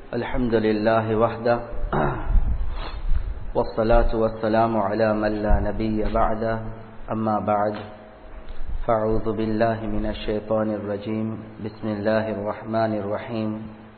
الحمد لله وحده والصلاة والسلام على من لا نبي بعده أما بعد فأعوذ بالله من الشيطان الرجيم بسم الله الرحمن الرحيم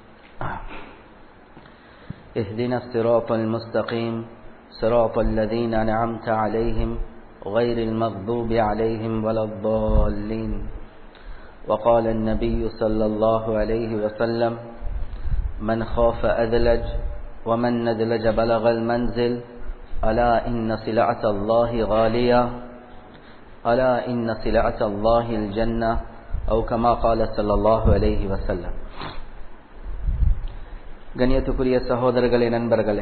اهدنا الصراط المستقيم صراط الذين أنعمت عليهم غير المغضوب عليهم ولا الضالين وقال النبي صلى الله عليه وسلم من خاف أذلج ومن ندلج بلغ المنزل ألا إن سلعة الله غالية ألا إن سلعة الله الجنة أو كما قال صلى الله عليه وسلم கண்ணியத்துக்குரிய சகோதரர்களே நண்பர்களே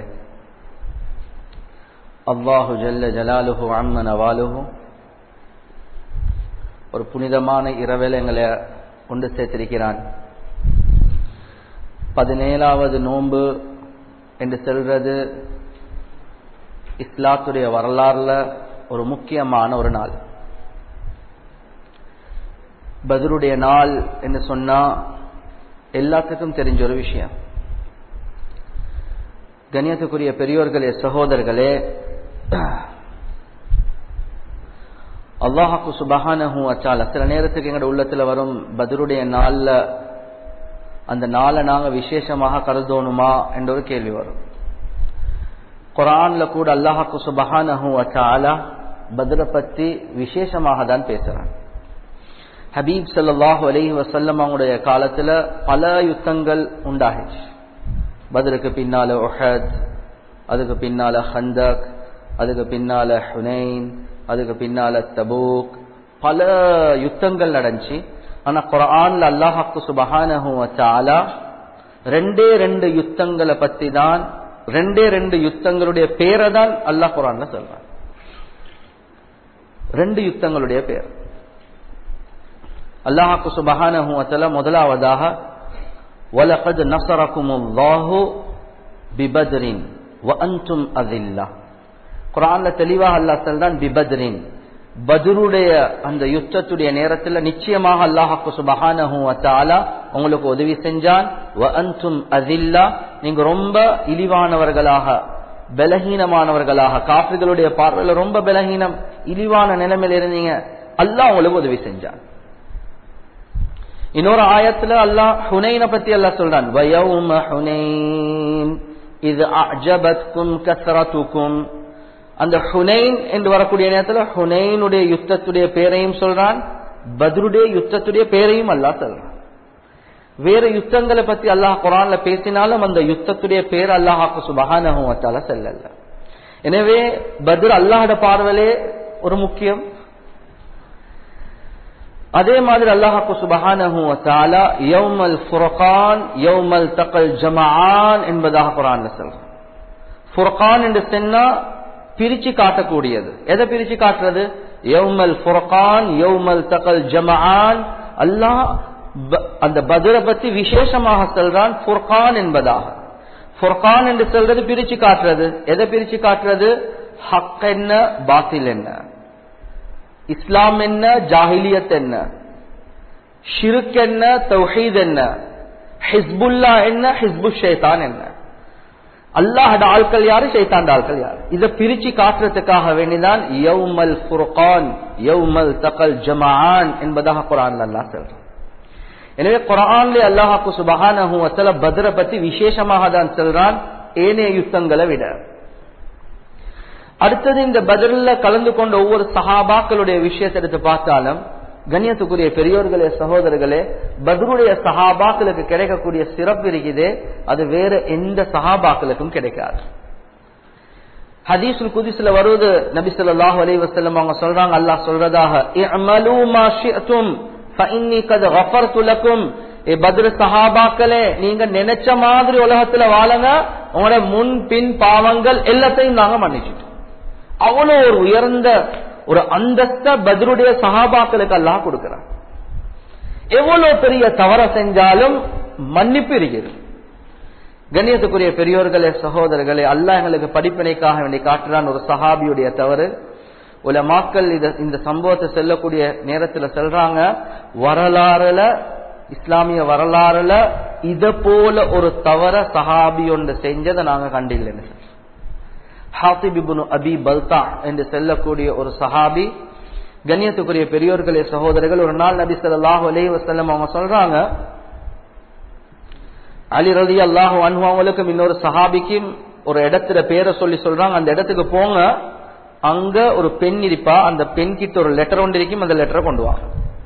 அல்லாஹு ஜல்ல ஜலாலுஹு அம்ம நவாலுஹு ஒரு புனிதமான இரவில் எங்களை கொண்டு சேர்த்திருக்கிறான் பதினேழாவது நோன்பு என்று சொல்றது இஸ்லாத்துடைய வரலாறுல ஒரு முக்கியமான ஒரு நாள் பதிலுடைய நாள் என்று சொன்னா எல்லாத்துக்கும் தெரிஞ்ச ஒரு விஷயம் கண்ணியத்துக்குரிய பெரியோர்களே சகோதரர்களே அல்லாஹாக்கு சுபஹானஹூ அச்சால சில நேரத்துக்கு எங்களோட உள்ளத்துல வரும் பதிலுடைய நாள்ல அந்த நாளை நாங்க விசேஷமாக கருதணுமா என்ற ஒரு கேள்வி வரும் குரான்ல கூட அல்லாஹாக்கு சுபஹானஹூ அச்சாலா பதில பத்தி விசேஷமாக தான் பேசுறான் ஹபீப் சல்லாஹூ அலஹி வசல்லம் அவங்களுடைய காலத்துல பல யுத்தங்கள் உண்டாகிச்சு பதிலுக்கு பின்னால ஒஹத் அதுக்கு பின்னால ஹந்தக் அதுக்கு பின்னால ஹுனைன் அதுக்கு பின்னால தபூக் பல யுத்தங்கள் நடந்துச்சு ஆனா குரான்ல அல்லாஹாக்கு சுபஹானஹூ வச்சாலா ரெண்டே ரெண்டு யுத்தங்களை பத்தி தான் ரெண்டே ரெண்டு யுத்தங்களுடைய பேரை தான் அல்லாஹ் குரான்ல சொல்றான் ரெண்டு யுத்தங்களுடைய பேர் அல்லாஹாக்கு சுபஹானஹூ வச்சாலா முதலாவதாக وَلَقَدْ نَصَرَكُمُ اللَّهُ بِبَدْرٍ وَأَنْتُمْ أَذِلَّةٌ குரான்ல தெளிவாக அல்லாஹ் சொல்றான் பிபத்ரின் பத்ருடைய அந்த யுத்தத்துடைய நேரத்தில் நிச்சயமாக அல்லாஹாக்கு சுபஹானஹு வத்தாலா உங்களுக்கு உதவி செஞ்சான் வ அன்தும் அதில்லா நீங்க ரொம்ப இழிவானவர்களாக பலகீனமானவர்களாக காஃபிகளுடைய பார்வையில் ரொம்ப பலகீனம் இழிவான நிலைமையில இருந்தீங்க அல்லாஹ் உங்களுக்கு உதவி செஞ்சான் இன்னொரு ஆயத்துல அல்லாஹ் ஹுனைன பத்தி அல்லாஹ் சொல்றான் வயவும ஹுனைன் இது அஜபத்கும் கசரத்துக்கும் அந்த ஹுனைன் என்று வரக்கூடிய நேரத்தில் ஹுனைனுடைய யுத்தத்துடைய பேரையும் சொல்றான் பத்ருடைய யுத்தத்துடைய பேரையும் அல்லாஹ் சொல்றான் வேற யுத்தங்களை பத்தி அல்லாஹ் குரான்ல பேசினாலும் அந்த யுத்தத்துடைய பேர் அல்லாஹாக்கு சுபகானத்தால செல்லல எனவே பத்ர் அல்லாஹோட பார்வலே ஒரு முக்கியம் அதே மாதிரி அல்லாஹாக்கு சுபஹானஹு வத்தாலா யௌமல் ஃபுர்கான் யௌமல் தக்கல் ஜமான் என்பதாக குரான்ல சொல்றான் ஃபுர்கான் என்று சொன்னா பிரிச்சு காட்டக்கூடியது எதை பிரிச்சு காட்டுறது யௌமல் ஃபுர்கான் யௌமல் தக்கல் ஜமான் அல்லாஹ் அந்த பதிரை பத்தி விசேஷமாக சொல்றான் ஃபுர்கான் என்பதாக ஃபுர்கான் என்று சொல்றது பிரிச்சு காட்டுறது எதை பிரிச்சு காட்டுறது ஹக் என்ன பாத்தில் என்ன இஸ்லாம் என்ன ஜாஹிலியத் என்ன ஷிருக் என்ன தௌஹீத் என்ன ஹிஸ்புல்லா என்ன ஹிஸ்பு ஷேதான் என்ன அல்லாஹட ஆட்கள் யாரு ஷைத்தாண்ட ஆட்கள் யாரு இதை பிரிச்சு காட்டுறதுக்காக வேண்டிதான் யௌமல் ஃபுர்கான் யௌமல் தகல் ஜமான் என்பதாக குரான் அல்லாஹ் சொல்றான் எனவே குரான்ல அல்லாஹாக்கு சுபஹானஹு வசல பத்ர பத்தி விசேஷமாக தான் சொல்றான் ஏனைய யுத்தங்களை விட அடுத்தது இந்த பதில கலந்து கொண்ட ஒவ்வொரு சஹாபாக்களுடைய விஷயத்தை எடுத்து பார்த்தாலும் கண்ணியத்துக்குரிய பெரியோர்களே சகோதரர்களே பத்ருடைய சஹாபாக்களுக்கு கிடைக்கக்கூடிய சிறப்பு இருக்குது அது வேற எந்த சஹாபாக்களுக்கும் கிடைக்காது ஹதீசுல் குதிசுல வருவது நபி சொல்லாஹு அலி வசல்லம் அவங்க சொல்றாங்க அல்லாஹ் சொல்றதாக பத்ரு சஹாபாக்களே நீங்க நினைச்ச மாதிரி உலகத்துல வாழுங்க உங்களோட முன் பின் பாவங்கள் எல்லாத்தையும் நாங்க மன்னிச்சுட்டோம் அவ்வளவு ஒரு உயர்ந்த ஒரு அந்தஸ்த பத்ருடைய சகாபாக்களுக்கு எல்லாம் கொடுக்கிறான் எவ்வளவு பெரிய தவற செஞ்சாலும் மன்னிப்பு இருக்கிறது கண்ணியத்துக்குரிய பெரியோர்களே சகோதரர்களே அல்லாஹ் எங்களுக்கு படிப்பினைக்காக வேண்டி காட்டுறான் ஒரு சஹாபியுடைய தவறு உல மாக்கள் இத இந்த சம்பவத்தை சொல்லக்கூடிய நேரத்துல சொல்றாங்க வரலாறுல இஸ்லாமிய வரலாறுல இத போல ஒரு தவற சஹாபி ஒன்று செஞ்சதை நாங்க கண்டில்லைன்னு ஹாத்திபிபுனு அபி பல்தா என்று செல்லக்கூடிய ஒரு சஹாபி கண்ணியத்துக்குரிய பெரியோர்களே சகோதரர்கள் ஒரு நாள் நபி ஸல்லல்லாஹு அலைஹி வஸல்லம் அவங்க சொல்றாங்க அலி ரதி அல்லாஹு அன்ஹு அவங்களுக்கும் இன்னொரு சஹாபிக்கும் ஒரு இடத்துல பேரை சொல்லி சொல்றாங்க அந்த இடத்துக்கு போங்க அங்க ஒரு பெண் இருப்பா அந்த பெண் கிட்ட ஒரு லெட்டர் ஒன்று இருக்கும் அந்த லெட்டரை கொண்டு வாங்க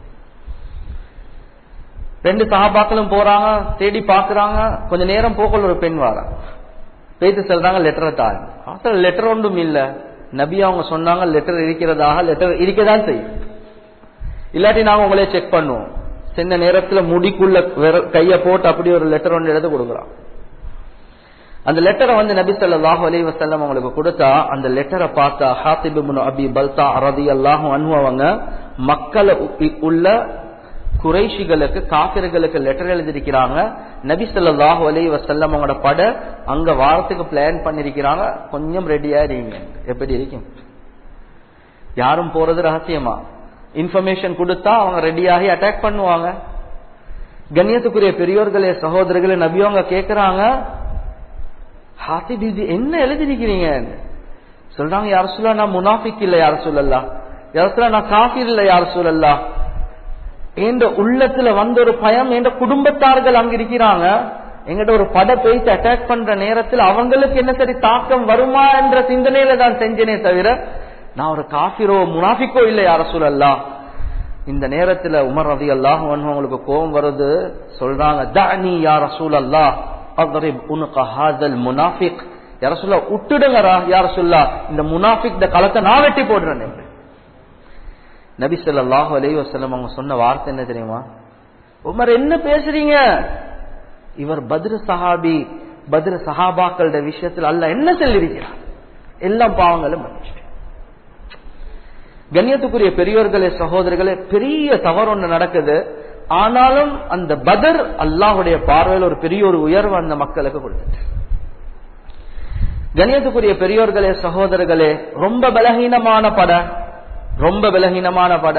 ரெண்டு சகாபாக்களும் போறாங்க தேடி பாக்குறாங்க கொஞ்ச நேரம் போக்கல ஒரு பெண் வாரா பேத்து சொல்றாங்க லெட்டரை தாங்க லெட்டர் ஒன்றும் இல்ல நபி அவங்க சொன்னாங்க லெட்டர் இருக்கிறதாக லெட்டர் இருக்கதான் செய்யும் இல்லாட்டி நாங்க உங்களே செக் பண்ணுவோம் சின்ன நேரத்துல முடிக்குள்ள கைய போட்டு அப்படி ஒரு லெட்டர் ஒன்று எடுத்து கொடுக்குறான் அந்த லெட்டரை வந்து நபி ஸல்லல்லாஹு அலைஹி வஸல்லம் அவங்களுக்கு கொடுத்தா அந்த லெட்டரை பார்த்தா ஹாத்திப் இப்னு அபி பல்தா ரலியல்லாஹு அன்ஹு அவங்க மக்களை உள்ள குறைஷிகளுக்கு காபிர்களுக்கு லெட்டர் எழுதியிருக்கிறாங்க நபி ஸல்லல்லாஹு அலைஹி வஸல்லம் அவங்களோட பட அங்க வாரத்துக்கு பிளான் பண்ணிருக்கிறாங்க கொஞ்சம் ரெடியா இருங்க எப்படி இருக்கும் யாரும் போறது ரகசியமா இன்ஃபர்மேஷன் கொடுத்தா அவங்க ரெடியாகி அட்டாக் பண்ணுவாங்க கண்ணியத்துக்குரிய பெரியோர்களே சகோதரர்களே நபியவங்க கேக்குறாங்க ஹாத்திப் இது என்ன எழுதிருக்கிறீங்க சொல்றாங்க யார் சொல்ல நான் முனாஃபிக் இல்ல யார் சொல்லலாம் யார் சொல்ல நான் காஃபிர் இல்ல யார் சொல்லலாம் என்ற உள்ளத்துல வந்த ஒரு பயம் என்ற குடும்பத்தார்கள் அங்க இருக்கிறாங்க எங்கிட்ட ஒரு பட பேசி அட்டாக் பண்ற நேரத்தில் அவங்களுக்கு என்ன சரி தாக்கம் வருமா என்ற சிந்தனையில தான் செஞ்சனே தவிர நான் ஒரு காஃபிரோ முனாஃபிக்கோ இல்லை யார சொல்லலாம் இந்த நேரத்துல உமர் ரதி அல்லாஹ் அவங்களுக்கு கோபம் வருது சொல்றாங்க தானி யார சூழல்லா அக்ரிப் உனக்கு ஹாதல் முனாஃபிக் யார சொல்ல விட்டுடுங்கரா யார சொல்லா இந்த முனாஃபிக் இந்த களத்தை நான் வெட்டி போடுறேன் என்று நபி சொல்லாஹு அலி வசல்லம் அவங்க சொன்ன வார்த்தை என்ன தெரியுமா உமர் என்ன பேசுறீங்க இவர் பத்ர சஹாபி பத்ர சஹாபாக்களோட விஷயத்தில் அல்ல என்ன சொல்லிருக்கிறார் எல்லாம் பாவங்களும் மன்னிச்சிட்டு கண்ணியத்துக்குரிய பெரியோர்களே சகோதரர்களே பெரிய தவறு ஒண்ணு நடக்குது ஆனாலும் அந்த பதர் அல்லாஹுடைய பார்வையில் ஒரு பெரிய ஒரு உயர்வு அந்த மக்களுக்கு கொடுத்துட்டு கண்ணியத்துக்குரிய பெரியோர்களே சகோதரர்களே ரொம்ப பலகீனமான பட ரொம்ப பலகீனமான பட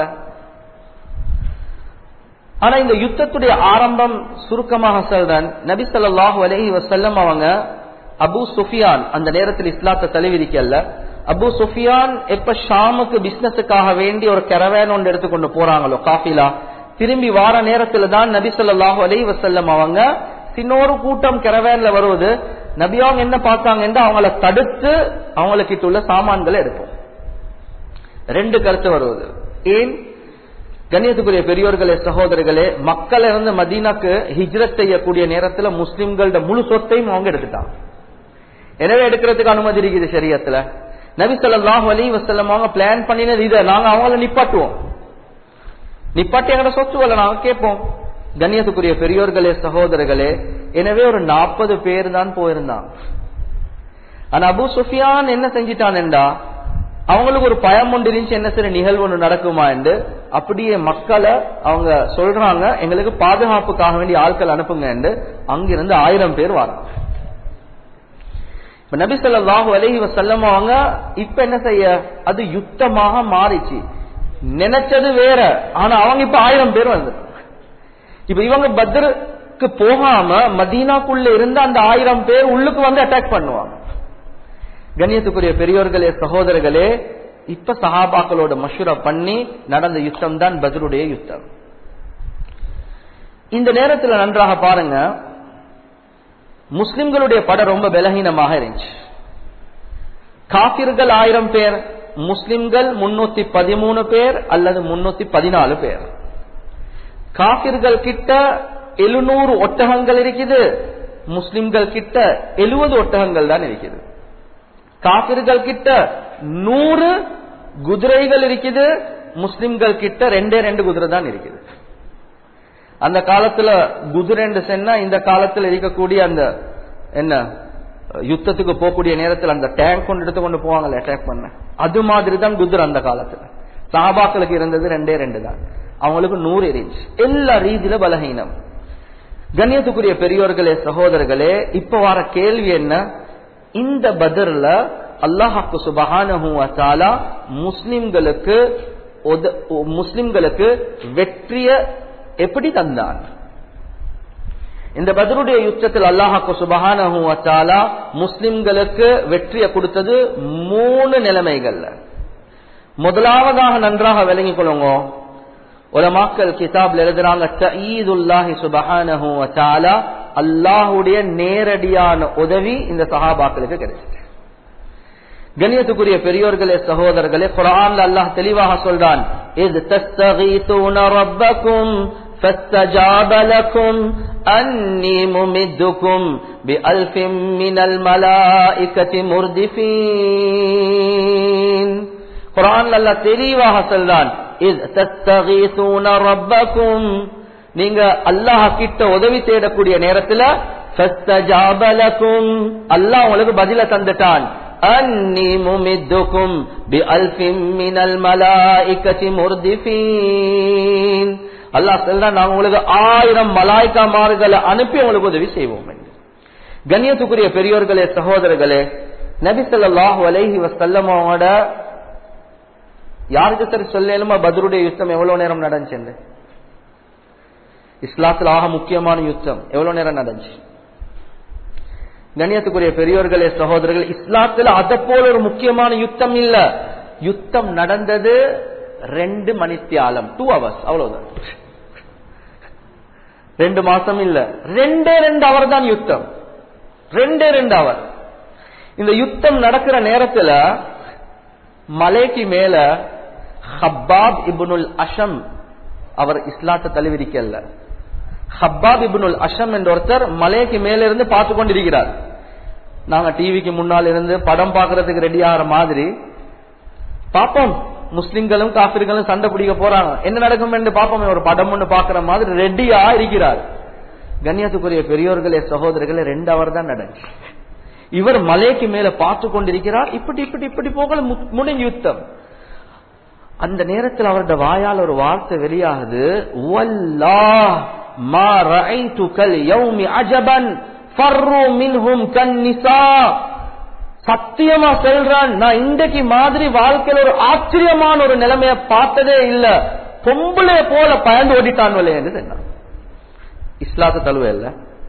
ஆனா இந்த யுத்தத்துடைய ஆரம்பம் சுருக்கமாக சொல்றேன் நபி சொல்லாஹு அலஹி வசல்லம் அவங்க அபு சுஃபியான் அந்த நேரத்தில் இஸ்லாத்தை தலைவிரிக்கல்ல அபு சுஃபியான் எப்ப ஷாமுக்கு பிசினஸுக்காக வேண்டி ஒரு கெரவேன் ஒன்று எடுத்துக்கொண்டு போறாங்களோ காஃபிலா திரும்பி வார நேரத்துல தான் நபி சொல்லாஹு அலி வசல்லம் அவங்க சின்னொரு கூட்டம் கெரவேன்ல வருவது நபி அவங்க என்ன பார்த்தாங்க அவங்கள தடுத்து அவங்களுக்கு உள்ள சாமான்களை எடுப்போம் ரெண்டு கருத்து வருவது ஏன் கண்ணியத்துக்குரிய பெரியோர்களே சகோதரர்களே மக்களை வந்து மதீனாக்கு ஹிஜ்ரத் செய்யக்கூடிய நேரத்துல முஸ்லிம்களோட முழு சொத்தையும் அவங்க எடுத்துட்டாங்க எனவே எடுக்கிறதுக்கு அனுமதி இருக்குது சரியத்துல நபி சொல்லாஹ் அலி வசல்லம் அவங்க பிளான் பண்ணினது இதை நாங்க அவங்கள நிப்பாட்டுவோம் நிப்பாட்டி எங்கட சொத்துவல நாங்க கேட்போம் கண்ணியத்துக்குரிய பெரியோர்களே சகோதரர்களே எனவே ஒரு நாற்பது பேர் தான் போயிருந்தாங்க ஆனா அபு சுஃபியான் என்ன செஞ்சிட்டான்டா அவங்களுக்கு ஒரு பயம் ஒன்று இருந்துச்சு என்ன சரி நிகழ்வு ஒன்று நடக்குமா என்று அப்படியே மக்களை அவங்க சொல்றாங்க எங்களுக்கு பாதுகாப்புக்காக வேண்டிய ஆட்கள் அனுப்புங்க என்று அங்கிருந்து ஆயிரம் பேர் வராங்க இப்ப நபி சொல்லாஹு அலஹி வசல்லம் அவங்க இப்ப என்ன செய்ய அது யுத்தமாக மாறிச்சு நினைச்சது வேற ஆனா அவங்க இப்ப ஆயிரம் பேர் வந்து இப்ப இவங்க பத்ருக்கு போகாம மதீனாக்குள்ள இருந்து அந்த ஆயிரம் பேர் உள்ளுக்கு வந்து அட்டாக் பண்ணுவாங்க கண்ணியத்துக்குரிய பெரியோர்களே சகோதரர்களே இப்ப சஹாபாக்களோட மஷூரா பண்ணி நடந்த யுத்தம் தான் பத்ருடைய யுத்தம் இந்த நேரத்தில் நன்றாக பாருங்க முஸ்லிம்களுடைய படம் ரொம்ப பலகீனமாக இருந்துச்சு காபிர்கள் ஆயிரம் பேர் முஸ்லிம்கள் முன்னூத்தி பதிமூணு பேர் அல்லது முன்னூத்தி பதினாலு பேர் காபிர்கள் கிட்ட எழுநூறு ஒட்டகங்கள் இருக்குது முஸ்லிம்கள் கிட்ட எழுபது ஒட்டகங்கள் தான் இருக்குது காபிர்கள் கிட்ட நூறு குதிரைகள் இருக்குது முஸ்லிம்கள் கிட்ட ரெண்டே ரெண்டு குதிரை தான் இருக்குது அந்த காலத்துல குதிரைன்னு சொன்னா இந்த காலத்துல இருக்கக்கூடிய அந்த என்ன யுத்தத்துக்கு போகக்கூடிய நேரத்தில் அந்த டேங்க் கொண்டு எடுத்து கொண்டு போவாங்கல்ல அட்டாக் பண்ண அது மாதிரி தான் குதிரை அந்த காலத்துல சாபாக்களுக்கு இருந்தது ரெண்டே ரெண்டு தான் அவங்களுக்கு நூறு எரிஞ்சு எல்லா ரீதியில பலகீனம் கண்ணியத்துக்குரிய பெரியோர்களே சகோதரர்களே இப்ப வர கேள்வி என்ன இந்த பதர்ல அல்லாஹாக்கு சுபகான முஸ்லிம்களுக்கு முஸ்லிம்களுக்கு வெற்றிய எப்படி தந்தான் இந்த பத்ருடைய யுத்தத்தில் அல்லாஹாக்கு சுபஹானஹு வத்தாலா முஸ்லிம்களுக்கு வெற்றியை கொடுத்தது மூணு நிலைமைகள்ல முதலாவதாக நன்றாக விளங்கிக் கொள்ளுங்க உலமாக்கல் கிதாப்ல எழுதுறாங்க தஈதுல்லாஹி சுபஹானஹு வத்தாலா அல்லாஹுடைய நேரடியான உதவி இந்த சஹாபாக்களுக்கு கிடைச்சது கண்ணியத்துக்குரிய பெரியோர்களே சகோதரர்களே குரான்ல அல்லாஹ் தெளிவாக சொல்றான் இது தஸ்தகீதுன ரப்பக்கும் فاستجاب لكم أني ممدكم بألف من الملائكة مردفين قرآن الله தெளிவாக சொல்றான் إذ تستغيثون ربكم நீங்க அல்லாஹ் கிட்ட உதவி தேடக்கூடிய நேரத்துல فاستجاب لكم அல்லாஹ் உங்களுக்கு பதில தந்துட்டான் أني ممدكم بألف من الملائكة مردفين அல்லாஹ் சொல்றான் நாங்க உங்களுக்கு ஆயிரம் மலாய்க்காமார்களை அனுப்பி உங்களுக்கு உதவி செய்வோம் என்று கண்ணியத்துக்குரிய பெரியோர்களே சகோதரர்களே நபி ஸல்லல்லாஹு அலைஹி வஸல்லமோட யாருக்கு சரி சொல்லலுமா பத்ருடைய யுத்தம் எவ்வளவு நேரம் நடந்துச்சு இஸ்லாத்துல ஆக முக்கியமான யுத்தம் எவ்வளவு நேரம் நடந்துச்சு கண்ணியத்துக்குரிய பெரியோர்களே சகோதரர்கள் இஸ்லாத்துல அதை போல ஒரு முக்கியமான யுத்தம் இல்ல யுத்தம் நடந்தது ரெண்டு மணித்தியாலம் டூ ஹவர்ஸ் அவ்வளவுதான் ரெண்டு மாசம் இல்ல ரெண்டே ரெண்டு அவர் தான் யுத்தம் ரெண்டே ரெண்டு அவர் இந்த யுத்தம் நடக்கிற நேரத்துல மலைக்கு மேல ஹப்பாப் இபுனுல் அஷம் அவர் இஸ்லாத்தை தழுவிரிக்கல ஹப்பாப் இபுனுல் அஷம் என்ற ஒருத்தர் மலைக்கு மேல இருந்து பார்த்து கொண்டிருக்கிறார் நாங்க டிவிக்கு முன்னால் இருந்து படம் பார்க்கறதுக்கு ரெடி ஆகிற மாதிரி பாப்போம் முஸ்லிம்களும் காபிர்களும் சண்டை பிடிக்க போறாங்க என்ன நடக்கும் என்று பாப்போம் ஒரு படம் ஒண்ணு பாக்குற மாதிரி ரெடியா இருக்கிறார் கண்ணியத்துக்குரிய பெரியோர்களே சகோதரர்களே ரெண்டு அவர் தான் நடந்துச்சு இவர் மலைக்கு மேல பார்த்து கொண்டிருக்கிறார் இப்படி இப்படி இப்படி போகல முடிஞ்சு யுத்தம் அந்த நேரத்தில் அவருடைய வாயால் ஒரு வார்த்தை வெளியாகுது வல்லாஹ் மா ரஐதுகல் யௌமி அஜபன் ஃபர்ரு மின்ஹும் கன்னிசா சத்தியமா சொல்றான் நான் இன்றைக்கு மாதிரி வாழ்க்கையில ஒரு ஆச்சரியமான ஒரு நிலைமைய பார்த்ததே இல்ல பொம்பளை போல பயந்து ஓடிட்டான் என்று சொன்னான் இஸ்லாத்த தழுவ இல்ல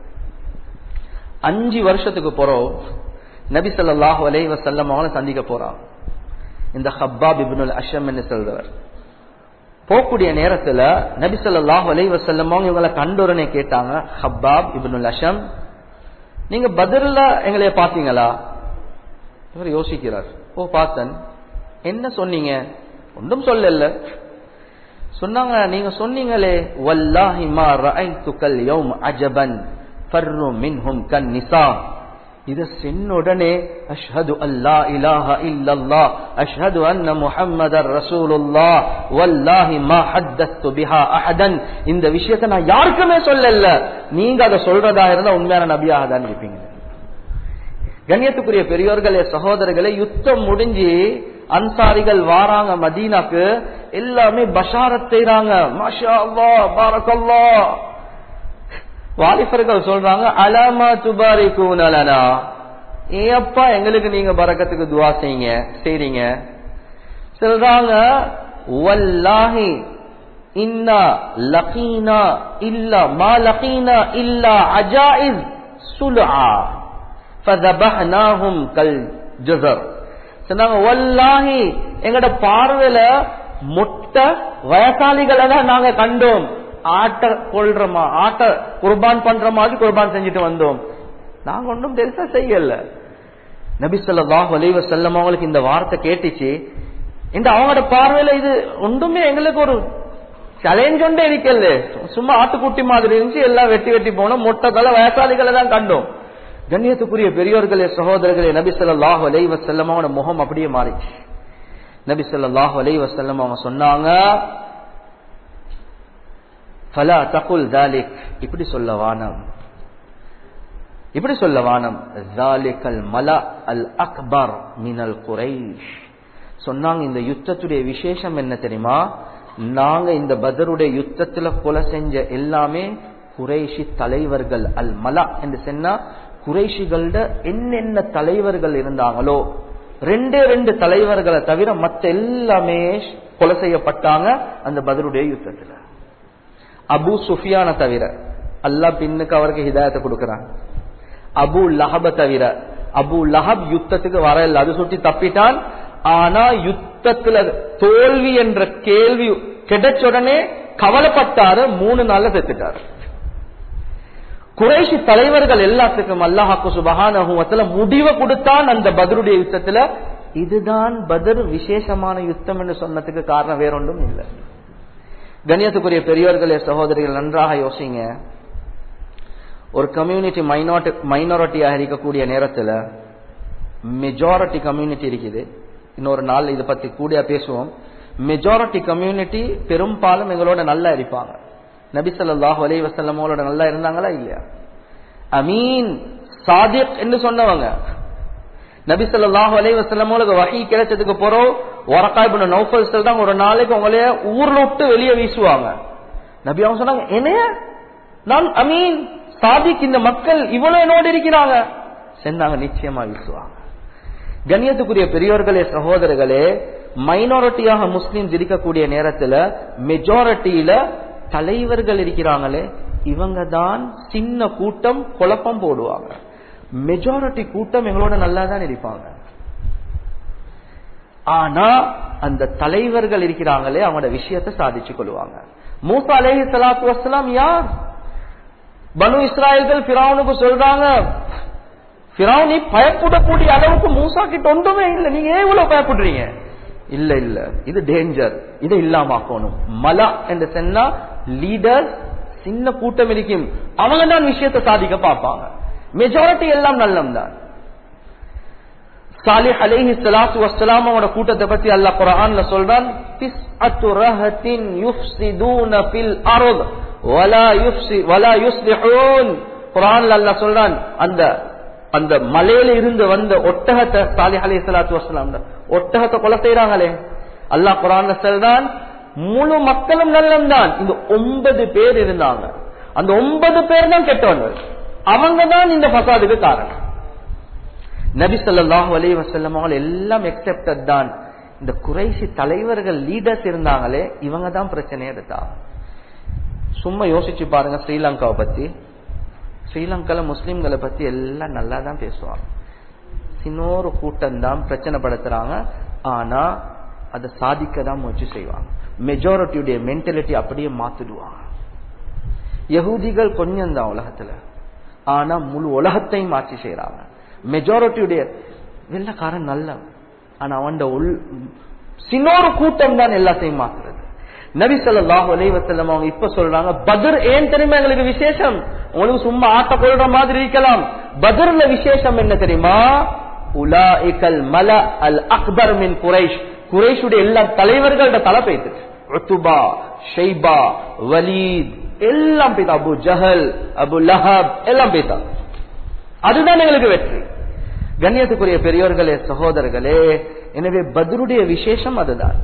அஞ்சு வருஷத்துக்கு போறோம் நபி சொல்லாஹு அலை வசல்லம் அவனை சந்திக்க போறான் இந்த ஹப்பாப் இப்னுல் அஷம் என்று சொல்றவர் போகக்கூடிய நேரத்துல நபி சொல்லாஹு அலை வசல்லம் அவங்க இவங்களை கண்டுடனே கேட்டாங்க ஹப்பாப் இப்னுல் அஷம் நீங்க பதில எங்களைய பாத்தீங்களா இவர் யோசிக்கிறார் ஓ பார்த்தன் என்ன சொன்னீங்க ஒன்றும் சொல்லல சொன்னாங்க நீங்க சொன்னீங்களே வல்லாஹி மா ரஐதுகல் யௌம் அஜபன் ஃபர்ரு மின்ஹும் கன் நிசா இத சென்னுடனே அஷ்ஹது அல்லா இலாஹ இல்லல்லாஹ் அஷ்ஹது அன்ன முஹம்மதர் ரசூலுல்லாஹ் வல்லாஹி மா ஹத்தத்து பிஹா அஹதன் இந்த விஷயத்தை நான் யாருக்குமே சொல்லல நீங்க அதை சொல்றதா இருந்தா உண்மையான நபியாக தான் இருப்பீங்க கண்ணியத்துக்குரிய பெரியோர்களே சகோதரர்களே யுத்தம் முடிஞ்சு அன்சாரிகள் வாராங்க மதீனாக்கு எல்லாமே பஷாரத் செய்றாங்க மாஷா அல்லா பாரக்கல்லா வாலிபர்கள் சொல்றாங்க அலாமா துபாரி கூனலனா ஏப்பா எங்களுக்கு நீங்க பறக்கத்துக்கு துவா செய்யுங்க செய்றீங்க சொல்றாங்க வல்லாஹி இன்னா லகீனா இல்லா மா லகீனா இல்லா அஜாயிஸ் சுல்ஆ ஃபதபஹ்னாஹும் கல் ஜஸர் சொன்னாங்க வல்லாஹி எங்கட பார்வையில மொட்டை வயசாலிகளை தான் நாங்க கண்டோம் ஆட்ட கொள்றமா ஆட்ட குர்பான் பண்ற மாதிரி குர்பான் செஞ்சுட்டு வந்தோம் நாங்க ஒன்றும் பெருசா செய்யல நபி சொல்லாஹ் வலைவ செல்லம் அவங்களுக்கு இந்த வார்த்தை கேட்டுச்சு இந்த அவங்களோட பார்வையில இது ஒன்றுமே எங்களுக்கு ஒரு சேலஞ்ச் ஒன்றே இருக்கல சும்மா ஆட்டுக்குட்டி மாதிரி இருந்துச்சு எல்லாம் வெட்டி வெட்டி போனோம் மொட்டை தலை வயசாலிகளை தான் கண்டோம் கண்ணியத்துக்குரிய பெரியோர்களே சகோதரர்களே நபி சொல்லாஹ் அலை வசல்லம் அவனோட முகம் அப்படியே மாறிச்சு நபி சொல்லாஹ் அலை வசல்லம் அவங்க சொன்னாங்க ஃபலா தகுல் தாலிக் இப்படி சொல்ல வானம் இப்படி சொல்ல வானம் ஜாலிகல் மலா அல் அக்பர் மினல் குரைஷ் சொன்னாங்க இந்த யுத்தத்துடைய விசேஷம் என்ன தெரியுமா நாங்க இந்த பதருடைய யுத்தத்துல கொலை செஞ்ச எல்லாமே குறைஷி தலைவர்கள் அல் மலா என்று சொன்னா குறைஷிகளோட என்னென்ன தலைவர்கள் இருந்தாங்களோ ரெண்டே ரெண்டு தலைவர்களை தவிர மத்த எல்லாமே கொலை செய்யப்பட்டாங்க அந்த பதருடைய யுத்தத்துல அபு சுஃபியான தவிர அல்லாஹ் பின்னுக்கு அவருக்கு ஹிதாயத்தை கொடுக்கிறான் அபு லஹப தவிர அபு லஹப் யுத்தத்துக்கு வரல அது சுட்டி தப்பிட்டான் ஆனா யுத்தத்துல தோல்வி என்ற கேள்வி கிடைச்ச உடனே கவலைப்பட்டாரு மூணு நாள்ல செத்துட்டாரு குறைஷி தலைவர்கள் எல்லாத்துக்கும் அல்லாஹாக்கு சுபகான முடிவை கொடுத்தான் அந்த பதருடைய யுத்தத்துல இதுதான் பதர் விசேஷமான யுத்தம் என்று சொன்னதுக்கு காரணம் வேறொன்றும் இல்லை கண்ணியத்துக்குரிய பெரியவர்களே சகோதரிகள் நன்றாக யோசிங்க ஒரு கம்யூனிட்டி மைனாரிட்டி மைனாரிட்டியாக இருக்கக்கூடிய நேரத்துல மெஜாரிட்டி கம்யூனிட்டி இருக்குது இன்னொரு நாள் இதை பத்தி கூட பேசுவோம் மெஜாரிட்டி கம்யூனிட்டி பெரும்பாலும் எங்களோட நல்லா இருப்பாங்க நபி ஸல்லல்லாஹு அலைஹி வஸல்லமோட நல்லா இருந்தாங்களா இல்லையா அமீன் சாதிக் என்று சொன்னவங்க நபி ஸல்லல்லாஹு அலைஹி வஸல்லமோட வஹி கிடைச்சதுக்கு பிறகு வரக்கா இப்னு நௌஃபல் தான் ஒரு நாளைக்கு உங்களைய ஊர்ல விட்டு வெளியே வீசுவாங்க நபி அவங்க சொன்னாங்க என்னைய நான் அமீன் சாதிக் இந்த மக்கள் இவ்வளவு என்னோடு இருக்கிறாங்க சென்றாங்க நிச்சயமா வீசுவாங்க கண்ணியத்துக்குரிய பெரியோர்களே சகோதரர்களே மைனாரிட்டியாக முஸ்லிம்ஸ் இருக்கக்கூடிய நேரத்துல மெஜாரிட்டியில தலைவர்கள் இருக்கிறாங்களே இவங்க தான் சின்ன கூட்டம் குழப்பம் போடுவாங்க மெஜாரிட்டி கூட்டம் எங்களோட நல்லா தான் இருப்பாங்க ஆனா அந்த தலைவர்கள் இருக்கிறாங்களே அவங்களோட விஷயத்தை சாதிச்சு கொள்வாங்க மூசா அலேஹி சலாத்து வசலாம் யார் பனு இஸ்ராயல்கள் பிராவுனுக்கு சொல்றாங்க பிராவ் நீ பயப்படக்கூடிய அளவுக்கு மூசா கிட்ட ஒன்றுமே இல்லை நீங்க ஏன் இவ்வளவு பயப்படுறீங்க இல்ல இல்ல இது டேஞ்சர் இதை இல்லாமக்கணும் மலா என்று சொன்னா லீடர் சின்ன கூட்டம் இருக்கும் அவங்க தான் விஷயத்தை சாதிக்க பார்ப்பாங்க மெஜாரிட்டி எல்லாம் நல்லம் தான் சாலிஹ் அலைஹி ஸலாத்து வஸ்ஸலாம் அவரோட கூட்டத்தை பத்தி அல்லாஹ் குர்ஆன்ல சொல்றான் திஸ்அத்து ரஹத்தின் யுஃப்ஸிதூன ஃபில் அர்த் வலா யுஃப்ஸி வலா யுஸ்லிஹூன் குர்ஆன்ல அல்லாஹ் சொல்றான் அந்த அந்த மலையில இருந்து வந்த ஒட்டகத்தை சாலிஹ் அலைஹி ஸலாத்து வஸ்ஸலாம் ஒட்டகத்தை கொலை செய்றாங்களே அல்லாஹ் குர்ஆன்ல சொல்றான் முழு மக்களும் நல்லம் தான் இந்த ஒன்பது பேர் இருந்தாங்க அந்த ஒன்பது பேர் தான் கெட்டவங்க அவங்க தான் இந்த பசாதுக்கு காரணம் நபி சொல்லாஹு அலி வசல்லம் அவங்க எல்லாம் எக்ஸெப்டட் தான் இந்த குறைசி தலைவர்கள் லீடர்ஸ் இருந்தாங்களே இவங்க தான் பிரச்சனை எடுத்தாங்க சும்மா யோசிச்சு பாருங்க ஸ்ரீலங்காவை பத்தி ஸ்ரீலங்கால முஸ்லிம்களை பத்தி எல்லாம் நல்லா தான் பேசுவாங்க இன்னொரு கூட்டம் தான் பிரச்சனை படுத்துறாங்க ஆனா அதை சாதிக்க தான் முயற்சி செய்வாங்க மெஜாரிட்டியுடைய மென்டாலிட்டி அப்படியே மாத்திடுவாங்க யகூதிகள் கொஞ்சம் தான் உலகத்துல ஆனா முழு உலகத்தையும் மாற்றி செய்யறாங்க மெஜாரிட்டியுடைய வெள்ளக்காரன் நல்ல ஆனா அவன் உள் சின்னொரு கூட்டம் தான் எல்லாத்தையும் மாத்துறது நபி சொல்லாஹு அலைவசல்லம் அவங்க இப்ப சொல்றாங்க பத்ர் ஏன் தெரியுமா எங்களுக்கு விசேஷம் உங்களுக்கு சும்மா ஆட்ட கொள்ற மாதிரி இருக்கலாம் பத்ர்ல விசேஷம் என்ன தெரியுமா உலாஇகல் மல அல் அக்பர் மின் குரைஷ் குரைஷுடைய எல்லா தலைவர்களோட தலை பெய்து உத்துபா ஷைபா வலீத் எல்லாம் பெய்தா அபு ஜஹல் அபு லஹப் எல்லாம் பெய்தா அதுதான் எங்களுக்கு வெற்றி கண்ணியத்துக்குரிய பெரியோர்களே சகோதரர்களே எனவே பத்ருடைய விசேஷம் அதுதான்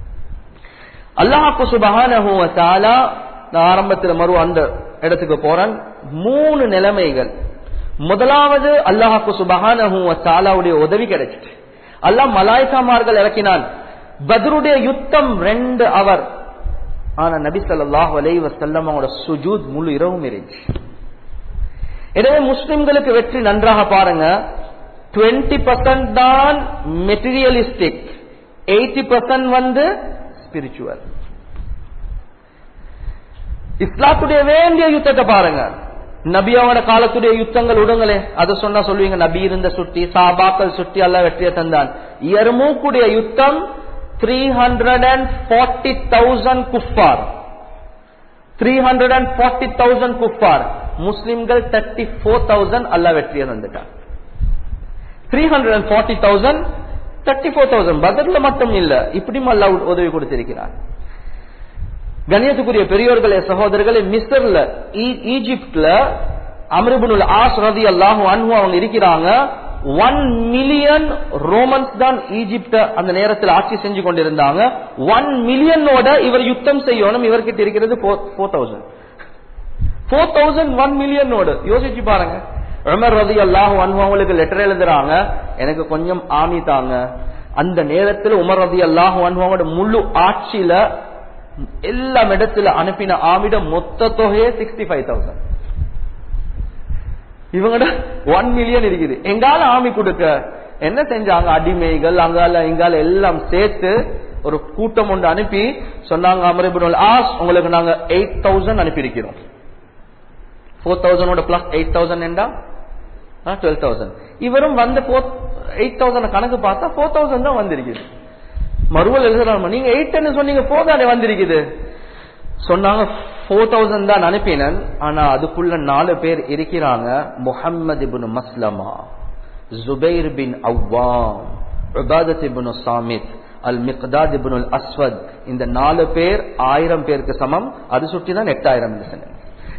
அல்லாஹாக்கு சுபகான நான் ஆரம்பத்தில் மறு அந்த இடத்துக்கு போறேன் மூணு நிலைமைகள் முதலாவது அல்லாஹாக்கு சுபகானுடைய உதவி கிடைச்சிட்டு அல்லாஹ் மலாய்க்காமார்கள் இறக்கினான் பத்ருடைய யுத்தம் ரெண்டு அவர் ஆனா நபி சொல்லாஹ் அலை வசல்லம் அவங்களோட சுஜூத் முழு இரவும் இருந்துச்சு எனவே முஸ்லிம்களுக்கு வெற்றி நன்றாக பாருங்க டுவெண்ட்டி பர்சன்ட் தான் மெட்டீரியலிஸ்டிக் எயிட்டி பர்சன்ட் வந்து ஸ்பிரிச்சுவல் இஸ்லாத்துடைய வேண்டிய யுத்தத்தை பாருங்க நபியோட காலத்துடைய யுத்தங்கள் விடுங்களே அதை சொன்னா சொல்லுவீங்க நபி இருந்த சுட்டி சாபாக்கள் சுட்டி அல்ல வெற்றியை தந்தான் எர்மூக்குடைய யுத்தம் three hundred and forty thousand குஃபார் three hundred and forty thousand குஃபார் முஸ்லிம்கள் தேர்ட்டி ஃபோர் தௌசண்ட் அல்ல வெற்றியை தந்துட்டான் three hundred and forty thousand thirty four thousand பதர்ல மட்டும் இல்ல இப்படியும் அல்ல உதவி கொடுத்திருக்கிறார் கணியத்துக்குரிய பெரியோர்களே சகோதரர்களே மிஸ்ர்ல ஈஜிப்ட்ல அமருபுல் ஆஸ் ரதி அல்லாஹு அன்ஹு அவங்க இருக்கிறாங்க ஒன் மில்லியன் ரோமன்ஸ் தான் ஈஜிப்ட அந்த நேரத்தில் ஆட்சி செஞ்சு கொண்டிருந்தாங்க ஒன் மில்லியனோட இவர் யுத்தம் செய்யணும் இவர்கிட்ட இருக்கிறது four thousand four thousand one மில்லியனோடு யோசிச்சு பாருங்க உமர் ரதி அல்லாஹு அன்ஹு அவங்களுக்கு லெட்டர் எழுதுறாங்க எனக்கு கொஞ்சம் ஆமி தாங்க அந்த நேரத்தில் உமர் ரதி அல்லாஹு அன்ஹுவோட முழு ஆட்சியில எல்லா இடத்துல அனுப்பின ஆமிட மொத்த தொகையே சிக்ஸ்டி ஃபைவ் தௌசண்ட் இவங்கட ஒன் மில்லியன் இருக்குது எங்கால ஆமி கொடுக்க என்ன செஞ்சாங்க அடிமைகள் அங்கால இங்கால எல்லாம் சேர்த்து ஒரு கூட்டம் ஒன்று அனுப்பி சொன்னாங்க அமரிபுல் ஆஸ் உங்களுக்கு நாங்க எயிட் தௌசண்ட் அனுப்பியிருக்கிறோம் ஃபோர் தௌசண்டோட பிளஸ் எயிட் தௌசண்ட் என்றா டுவெல் தௌசண்ட் இவரும் வந்து எயிட் தௌசண்ட் கணக்கு பார்த்தா ஃபோர் தௌசண்ட் தான் வந்திருக்குது மறுவல் எழுதுறாங்க நீங்க எயிட் சொன்னீங்க ஃபோர் தானே வந்திருக்குது சொன்னாங்க ஃபோர் தௌசண்ட் தான் அனுப்பினன் ஆனா அதுக்குள்ள நாலு பேர் இருக்கிறாங்க Muhammad ibn Maslama Zubair bin Awwam Ubadah ibn Samit al Miqdad ibn al Aswad இந்த நாலு பேர் ஆயிரம் பேருக்கு சமம் அது சுற்றி தான் எட்டாயிரம் சொன்னேன்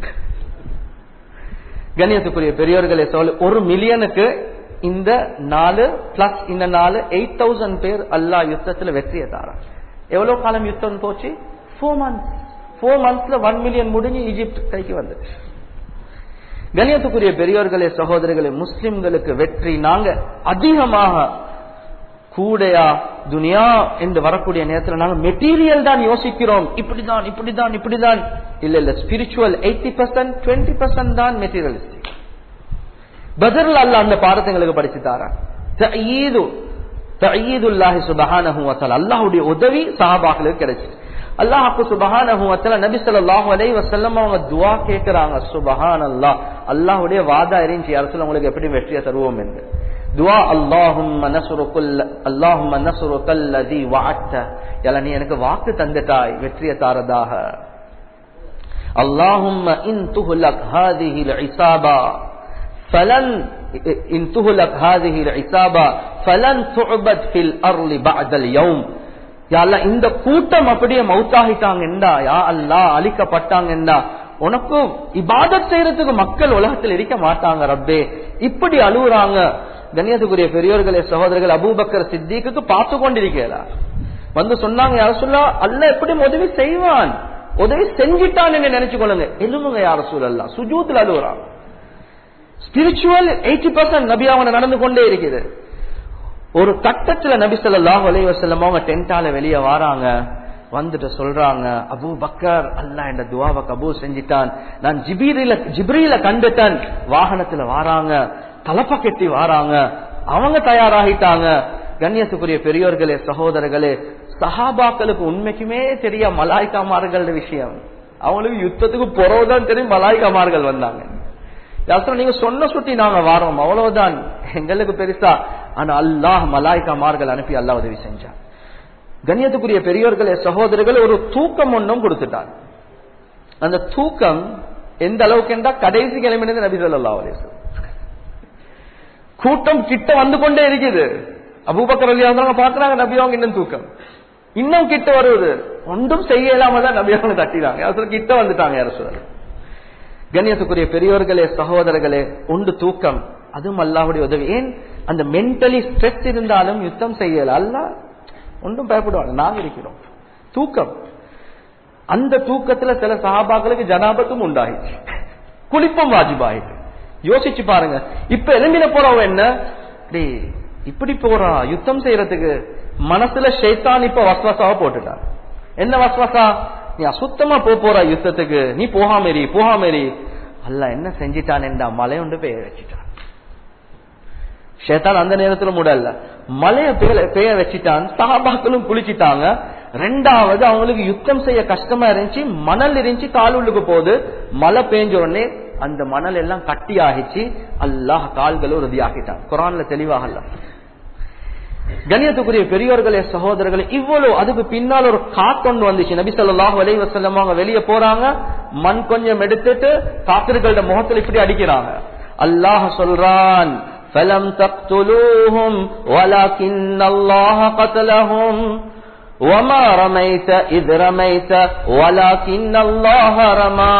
கண்ணியத்துக்குரிய பெரியோர்களே சொல்ல ஒரு மில்லியனுக்கு இந்த நாலு பிளஸ் இந்த நாலு எயிட் தௌசண்ட் பேர் அல்லா யுத்தத்துல வெற்றியை தாரான் எவ்வளவு காலம் யுத்தம் போச்சு ஃபோர் மந்த்ஸ் ஃபோர் மந்த்ஸ்ல ஒன் மில்லியன் முடிஞ்சு ஈஜிப்ட் கைக்கு வந்துச்சு கணியத்துக்குரிய பெரியோர்களே சகோதரர்களே முஸ்லிம்களுக்கு வெற்றி நாங்க அதிகமாக கூடையா துனியா என்று வரக்கூடிய நேரத்தில் நாங்க மெட்டீரியல் தான் யோசிக்கிறோம் இப்படிதான் இப்படிதான் இப்படிதான் இல்ல இல்ல spiritual eighty percent twenty percent தான் மெட்டீரியலிஸ்டிக் பதர்ல அல்ல அந்த பாடத்தை எங்களுக்கு படிச்சு தாரான் தயீதுல்லாஹி சுபஹானஹு வஸல் அல்லாஹ்வுடைய உதவி சஹாபாக்களுக்கு கிடைச்சு அல்லாஹ்க்கு சுபஹானஹு வஸல நபி ஸல்லல்லாஹு அலைஹி வஸல்லம் அவங்க துஆ கேக்குறாங்க சுபஹானல்லாஹ் அல்லாஹ்வுடைய வாதா இருந்துச்சு அரசு உங்களுக்கு எப்படி வெற்றியை தருவோம் என்று துஆ அல்லாஹும்ம நஸ்ருகுல் அல்லாஹும்ம நஸ்ருகல்லதி வஅத்த யல நீ எனக்கு வாக்கு தந்துட்டாய் வெற்றியை தாரதாக அல்லாஹும்ம இன் துஹ்லக் ஹாதிஹில் இஸாபா فلن إن تهلك هذه العصابة فلن تعبد في الأرض بعد اليوم இந்த கூட்டம் அப்படியே மௌத்தாகிட்டாங்கண்டா யா அல்லா அழிக்கப்பட்டாங்கண்டா உனக்கு இபாதத் செய்யறதுக்கு மக்கள் உலகத்தில் இருக்க மாட்டாங்க ரப்பே இப்படி அழுகுறாங்க கண்ணியத்துக்குரிய பெரியோர்களே சகோதரர்கள் அபூபக்கர் சித்திக்கு பார்த்து கொண்டிருக்கிறா வந்து சொன்னாங்க யார சொல்லா அல்ல எப்படி உதவி செய்வான் உதவி செஞ்சிட்டான் நினைச்சு கொள்ளுங்க எலும்புங்க யார சூழல்லா சுஜூத்துல அழுகுறாங்க ஸ்பிரிச்சுவல் எயிட்டி பர்சன்ட் நபி அவங்க நடந்து கொண்டே இருக்குது ஒரு கட்டத்துல நபி சொல்லாஹ் அலைவசல்லம் அவங்க டென்டால வெளியே வாராங்க வந்துட்டு சொல்றாங்க அபு பக்கர் அல்லா என்ற துவாவை கபூர் செஞ்சிட்டான் நான் ஜிபீரில ஜிப்ரியில கண்டுட்டேன் வாகனத்துல வாராங்க தலப்ப கெட்டி வாராங்க அவங்க தயாராகிட்டாங்க கண்ணியத்துக்குரிய பெரியோர்களே சகோதரர்களே சஹாபாக்களுக்கு உண்மைக்குமே தெரிய மலாய்க்காமார்கள் விஷயம் அவங்களுக்கு யுத்தத்துக்கு பொறவுதான் தெரியும் மலாய்க்காமார்கள் வந்தாங்க நீங்க சொன்ன சுட்டி நாங்க வாரோம் அவ்வளவுதான் எங்களுக்கு பெருசா ஆனா அல்லாஹ் மலாய்க்காமார்கள் அனுப்பி அல்லா உதவி செஞ்சான் கண்ணியத்துக்குரிய பெரியோர்களே சகோதரர்கள் ஒரு தூக்கம் ஒன்றும் கொடுத்துட்டான் அந்த தூக்கம் எந்த அளவுக்கு என்றா கடைசி கிளம்பினது நபி சொல்லா அலிஸ்லாம் கூட்டம் கிட்ட வந்து கொண்டே இருக்குது அபூபக்கர் அலி அவங்க பாக்குறாங்க நபி அவங்க இன்னும் தூக்கம் இன்னும் கிட்ட வருவது ஒன்றும் செய்ய இல்லாம தான் நபி அவங்க தட்டினாங்க கிட்ட வந்துட்டாங்க யார சொல்ல கண்ணியத்துக்குரிய பெரியோர்களே சகோதரர்களே உண்டு தூக்கம் அதுவும் அல்லாஹுடைய உதவி ஏன் அந்த மென்டலி ஸ்ட்ரெஸ் இருந்தாலும் யுத்தம் செய்யல அல்ல ஒன்றும் பயப்படுவாங்க நாங்க இருக்கிறோம் தூக்கம் அந்த தூக்கத்துல சில சகாபாக்களுக்கு ஜனாபத்தும் உண்டாயிடுச்சு குளிப்பும் வாஜிபாயிட்டு யோசிச்சு பாருங்க இப்ப எலும்பின போறவங்க என்ன இப்படி போறா யுத்தம் செய்யறதுக்கு மனசுல ஷைத்தான் இப்ப வஸ்வசாவ போட்டுட்டான் என்ன வஸ்வசா நீ அசுத்தமா போ போற யுத்தத்துக்கு நீ போகாமேரி போகாமேரி அல்ல என்ன செஞ்சிட்டான் என்றா மலை உண்டு பெய்ய வச்சுட்டான் ஷேத்தான் அந்த நேரத்துல முடல்ல மலைய பெய்ய வச்சுட்டான் சகாபாக்களும் குளிச்சிட்டாங்க ரெண்டாவது அவங்களுக்கு யுத்தம் செய்ய கஷ்டமா இருந்துச்சு மணல் இருந்துச்சு காலுள்ளுக்கு போகுது மழை பெஞ்ச உடனே அந்த மணல் எல்லாம் கட்டி ஆகிச்சு அல்லாஹ் கால்களும் உறுதி ஆகிட்டான் குரான்ல தெளிவாகல கணியத்துக்குரிய பெரியோர்களே சகோதரர்களே இவ்வளவு அதுக்கு பின்னால் ஒரு காத்தொண்டு வந்துச்சு நபி சொல்லாஹ் வலை வசல்லம் அவங்க வெளியே போறாங்க மண் கொஞ்சம் எடுத்துட்டு காத்திருக்கள்ட முகத்தில் இப்படி அடிக்கிறாங்க அல்லாஹ் சொல்றான் فلم تقتلوهم ولكن الله قتلهم وما رميت إذ رميت ولكن الله رمى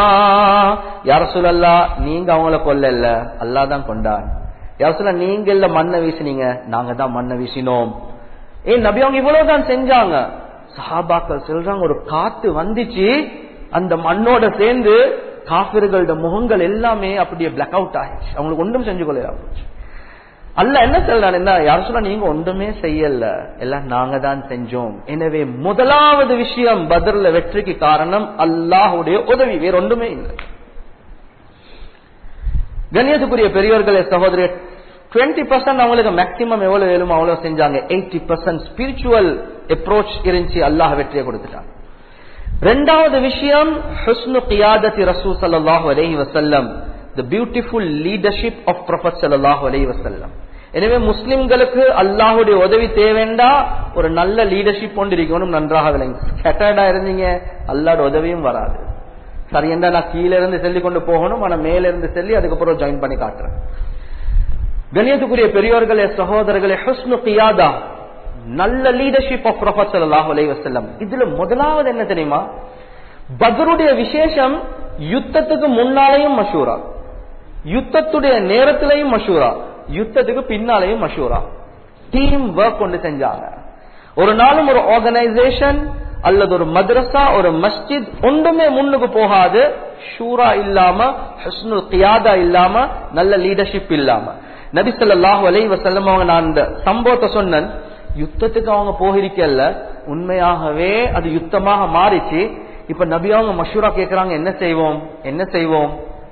يا رسول الله நீங்க அவங்கள கொல்லல அல்லாஹ் தான் கொண்டான் யாசுல நீங்க இல்ல மண்ணை வீசினீங்க நாங்க தான் மண்ணை வீசினோம் ஏன் நபி அவங்க இவ்வளவுதான் செஞ்சாங்க சஹாபாக்கள் சொல்றாங்க ஒரு காத்து வந்துச்சு அந்த மண்ணோட சேர்ந்து காபிர்களோட முகங்கள் எல்லாமே அப்படியே பிளாக் அவுட் ஆயிடுச்சு அவங்களுக்கு ஒன்றும் செஞ்சு கொள்ள அல்ல என்ன சொல்றான் என்ன யாரும் சொன்னா நீங்க ஒன்றுமே செய்யல எல்லாம் நாங்க தான் செஞ்சோம் எனவே முதலாவது விஷயம் பதர்ல வெற்றிக்கு காரணம் அல்லாஹுடைய உதவி வேற ஒன்றுமே இல்லை கண்ணியத்துக்குரிய பெரியவர்களே சகோதரர் டுவெண்ட்டி பர்சன்ட் அவங்களுக்கு மேக்சிமம் எவ்வளவு வேணுமோ அவ்வளவு செஞ்சாங்க எயிட்டி பர்சன்ட் ஸ்பிரிச்சுவல் அப்ரோச் இருந்துச்சு அல்லாஹ் வெற்றியை கொடுத்துட்டாங்க ரெண்டாவது விஷயம் ஹுஸ்னு கியாதத்தி ரசூ சல்லாஹூ அலஹி வசல்லம் the beautiful leadership of prophet சல்லாஹூ அலஹி வசல்லம் எனவே முஸ்லிம்களுக்கு அல்லாஹுடைய உதவி தேவைண்டா ஒரு நல்ல லீடர்ஷிப் கொண்டு இருக்கணும் நன்றாக விளங்கி ஸ்கேட்டர்டா இருந்தீங்க அல்லாட உதவியும் வராது சரி என்ன நான் கீழே இருந்து சொல்லி கொண்டு போகணும் ஆனா மேல இருந்து சொல்லி அதுக்கப்புறம் ஜாயின் பண்ணி காட்டுறேன் கணியத்துக்குரிய பெரியோர்களே சகோதரர்களே ஹுஸ்னு கியாதா நல்ல லீடர்ஷிப் ஆஃப் ப்ரொஃபட் சல்லாஹூ அலைஹி வஸல்லம் இதுல முதலாவது என்ன தெரியுமா பத்ருடைய விசேஷம் யுத்தத்துக்கு முன்னாலேயும் மஷூரா யுத்தத்துடைய நேரத்திலையும் மஷூரா யுத்தத்துக்கு பின்னாலேயும் மஷூரா டீம் ஒர்க் கொண்டு செஞ்சாங்க ஒரு நாளும் ஒரு ஆர்கனைசேஷன் அல்லது ஒரு மദ്രസா ஒரு மஸ்ஜித் ஒன்றுமே முன்னுக்கு போகாது ஷூரா இல்லாம ஹஸ்னுல் கியாதா இல்லாம நல்ல லீடர்ஷிப் இல்லாம நபி ஸல்லல்லாஹு அலைஹி வஸல்லம் அவங்க நான் இந்த சம்பவத்தை சொன்னேன் யுத்தத்துக்கு அவங்க போயிருக்கல உண்மையாகவே அது யுத்தமாக மாறிச்சு இப்ப நபி அவங்க மஷூரா கேக்குறாங்க என்ன செய்வோம் என்ன செய்வோம்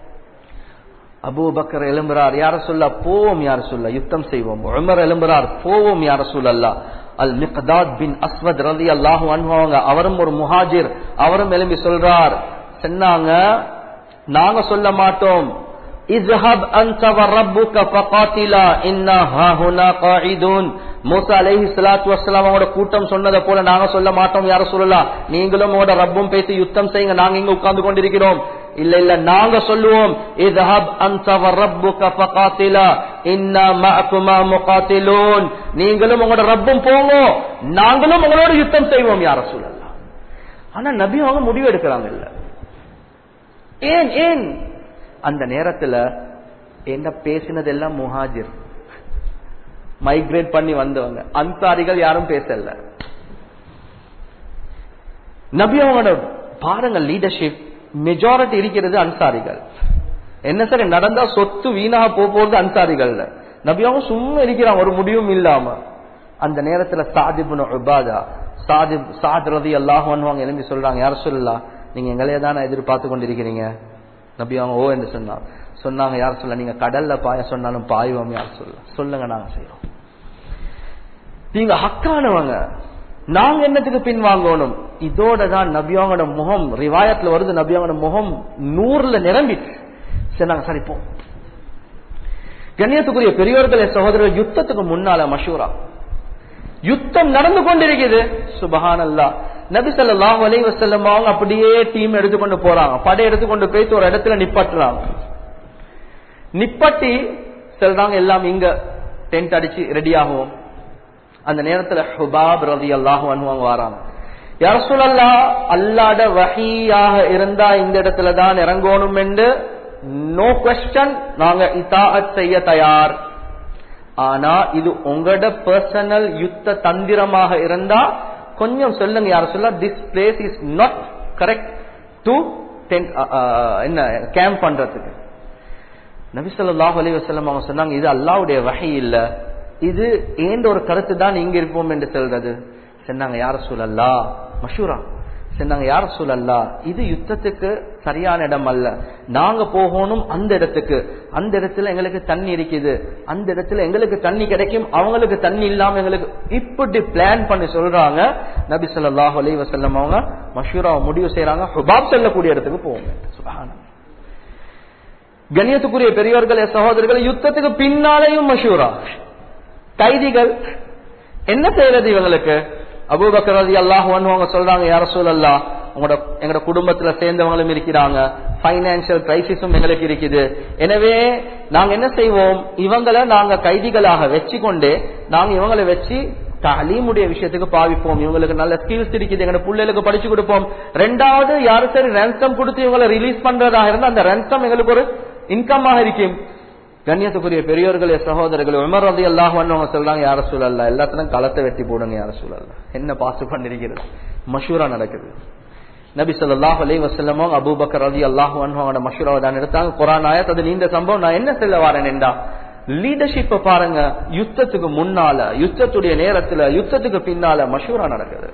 அபூபக்கர் எழும்புறார் யார சொல்ல போவோம் யார சொல்ல யுத்தம் செய்வோம் உமர் எழும்புறார் போவோம் யார சொல்லல்லா அல் மிக்தாத் பின் அஸ்வத் ரதி அல்லாஹு அன்வாங்க அவரும் ஒரு முஹாஜிர் அவரும் எழும்பி சொல்றார் சொன்னாங்க நாங்க சொல்ல மாட்டோம் اذهب انت وربك فقاتلا انا ها هنا قاعدون மூசா அலைஹி ஸலாத்து வஸ்ஸலாம் அவங்களோட கூட்டம் சொன்னதை போல நாங்க சொல்ல மாட்டோம் யார சொல்லலாம் நீங்களும் உங்களோட ரப்பும் பேசி யுத்தம் செய்யுங்க நாங்க இங்க உட்கார்ந்து கொண்டிருக்கிறோம் இல்ல இல்ல நாங்க சொல்லுவோம் اذهب انت وربك فقاتلا انا معكما مقاتلون நீங்களும் உங்களோட ரப்பும் போங்க நாங்களும் உங்களோட யுத்தம் செய்வோம் யார சொல்லலாம் ஆனா நபி அவங்க முடிவு எடுக்கிறாங்க இல்ல ஏன் ஏன் அந்த நேரத்துல என்ன பேசினது எல்லாம் முஹாஜிர் மைக்ரேட் பண்ணி வந்தவங்க அன்சாரிகள் யாரும் பேசல நபி அவங்களோட பாருங்க லீடர்ஷிப் மெஜாரிட்டி இருக்கிறது அன்சாரிகள் என்ன சரி நடந்தா சொத்து வீணாக போக போறது அன்சாரிகள் நபி அவங்க சும்மா இருக்கிறாங்க ஒரு முடிவும் இல்லாம அந்த நேரத்துல சாதிபுன் உபாதா சாதிப் சாத் ரதி அல்லாஹ் அவங்க எழும்பி சொல்றாங்க யார சொல்லலாம் நீங்க எங்களையே தானே எதிர்பார்த்து கொண்டிருக்கிறீங்க நபி அவங்க ஓ என்று சொன்னாங்க சொன்னாங்க யார் சொல்ல நீங்க கடல்ல பாய சொன்னாலும் பாய்வோம் யார் சொல்ல சொல்லுங்க நாங்க செய்யறோம் நீங்க ஹக்கானவங்க நாங்க என்னத்துக்கு பின் வாங்கணும் இதோட தான் நபியாவோட முகம் ரிவாயத்துல வருது நபியாவோட முகம் நூறுல நிரம்பிட்டு சரி நாங்க சரி போ கண்ணியத்துக்குரிய பெரியோர்களே சகோதரர் யுத்தத்துக்கு முன்னால மஷூரா யுத்தம் நடந்து கொண்டிருக்குது சுபஹான் அல்லா நபி சொல்லாஹ் அலி வசல்லம் அவங்க அப்படியே டீம் எடுத்துக்கொண்டு போறாங்க படை எடுத்துக்கொண்டு போயிட்டு ஒரு இடத்துல நிப்பாட்டுறாங்க நிப்பட்டி சொல்றாங்க எல்லாம் இங்க டென்ட் அடிச்சு ரெடி ஆகும் அந்த நேரத்துல ஹுபாப் ரதி அல்லாஹும் அனுவாங்க வராங்க யார சொல்லல்லா அல்லாட வகையாக இருந்தா இந்த இடத்துல தான் இறங்கணும் என்று நோ கொஸ்டன் நாங்க இதாத் செய்ய தயார் ஆனா இது உங்களோட பர்சனல் யுத்த தந்திரமாக இருந்தா கொஞ்சம் சொல்லுங்க யார சொல்ல this place is not correct to என்ன கேம்ப் பண்றதுக்கு நபிசல்லாஹ் அலி வசல்லம் அவங்க சொன்னாங்க இது அல்லாவுடைய வகை இல்ல இது ஏந்த ஒரு கருத்து தான் இங்க இருப்போம் என்று சொல்றது சொன்னாங்க யார சூழல்லா மஷூரா சொன்னாங்க யார சூழல்லா இது யுத்தத்துக்கு சரியான இடம் அல்ல நாங்க போகணும் அந்த இடத்துக்கு அந்த இடத்துல எங்களுக்கு தண்ணி இருக்குது அந்த இடத்துல எங்களுக்கு தண்ணி கிடைக்கும் அவங்களுக்கு தண்ணி இல்லாம எங்களுக்கு இப்படி பிளான் பண்ணி சொல்றாங்க நபி சொல்லாஹ் அலி வசல்லம் அவங்க மஷூராவை முடிவு செய்யறாங்க ஹுபாப் செல்லக்கூடிய இடத்துக்கு போவோம் சுபஹானம் கண்ணியத்துக்குரிய பெரியவர்களே சகோதரர்கள் யுத்தத்துக்கு பின்னாலேயும் மஷூரா கைதிகள் என்ன செய்யறது இவங்களுக்கு அபூபக்கர் ரதி அல்லாஹ் அவங்க சொல்றாங்க யார சூழல்லா உங்களோட எங்களோட குடும்பத்துல சேர்ந்தவங்களும் இருக்கிறாங்க பைனான்சியல் கிரைசிஸும் எங்களுக்கு இருக்குது எனவே நாங்க என்ன செய்வோம் இவங்களை நாங்க கைதிகளாக வச்சு கொண்டு நாங்க இவங்களை வச்சு தாலீமுடைய விஷயத்துக்கு பாவிப்போம் இவங்களுக்கு நல்ல ஸ்கில்ஸ் இருக்குது எங்க பிள்ளைகளுக்கு படிச்சு கொடுப்போம் ரெண்டாவது யாரும் சரி ரன்சம் கொடுத்து இவங்களை ரிலீஸ் பண்றதாக இருந்தா அந்த ரன்சம் எங்களுக்கு ஒரு இன்கமாக இருக்கும் கண்ணியத்துக்குரிய பெரியோர்களே சகோதரர்கள் உமர் ரதி அல்லாஹ் அவங்க சொல்றாங்க யார சூழல்ல எல்லாத்திலும் களத்தை வெட்டி போடுங்க யார சூழல்ல என்ன பாசு பண்ணிருக்கிறது மஷூரா நடக்குது நபி சொல்லாஹ் அலி வசல்லமோ அபூபக்கர் ரதி அல்லாஹ் அவங்களோட மஷூராவை தான் எடுத்தாங்க குரான் ஆயத் அது நீண்ட சம்பவம் நான் என்ன சொல்ல வரேன் என்றா லீடர்ஷிப்ப பாருங்க யுத்தத்துக்கு முன்னால யுத்தத்துடைய நேரத்துல யுத்தத்துக்கு பின்னால மஷூரா நடக்குது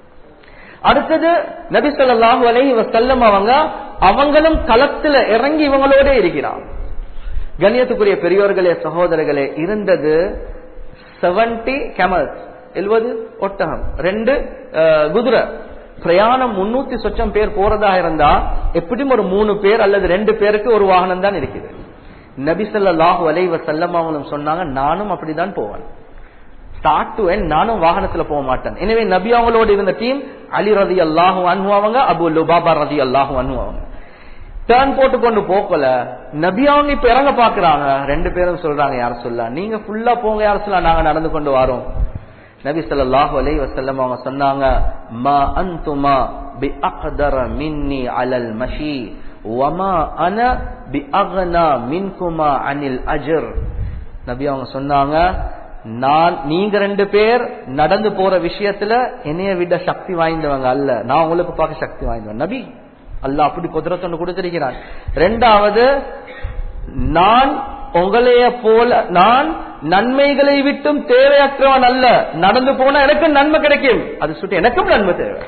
அடுத்தது நபி சொல்லாஹு அலஹி வசல்லம் அவங்க அவங்களும் களத்துல இறங்கி இவங்களோட இருக்கிறாங்க கண்ணியத்துக்குரிய பெரியோர்களே சகோதரர்களே இருந்தது செவன்டி கேமல்ஸ் எழுபது ஒட்டகம் ரெண்டு அஹ், குதிரை பிரயாணம் முன்னூத்தி சொச்சம் பேர் போறதா இருந்தா எப்படியும் ஒரு மூணு பேர் அல்லது ரெண்டு பேருக்கு ஒரு வாகனம் தான் இருக்குது நபி ஸல்லல்லாஹு அலைஹி வஸல்லம் அவங்களும் சொன்னாங்க நானும் அப்படிதான் போவேன் ஸ்டார்ட் டு எண்ட் நானும் வாகனத்துல போக மாட்டேன் எனவே நபி அவங்களோட இருந்த டீம் அலி ரதி அல்லாஹு அனுபவங்க அபு லுபாபா ரதி அல்லாஹு அனுபவங்க டேர்ன் போட்டு கொண்டு போக்கல நபி அவங்க இப்ப இறங்க பாக்குறாங்க ரெண்டு பேரும் சொல்றாங்க யார சொல்ல நீங்க ஃபுல்லா போங்க யார சொல்ல நாங்க நடந்து கொண்டு வரோம் நபி ஸல்லல்லாஹு அலைஹி வஸல்லம் அவங்க சொன்னாங்க மா அன்துமா பி அக்தர மின்னி அலல் மஷி வமா அன பி அக்னா மின்குமா அனில் அஜர் நபி அவங்க சொன்னாங்க நான் நீங்க ரெண்டு பேர் நடந்து போற விஷயத்துல என்னைய விட சக்தி வாய்ந்தவங்க அல்ல நான் உங்களுக்கு பார்க்க சக்தி வாய்ந்தவன் நபி அல்லாஹ் அப்படி குதிரத்தொன்னு கொடுத்திருக்கிறான் ரெண்டாவது நான் உங்களைய போல நான் நன்மைகளை விட்டும் தேவையற்றவன் அல்ல நடந்து போனா எனக்கும் நன்மை கிடைக்கும் அது சுட்டு எனக்கும் நன்மை தேவை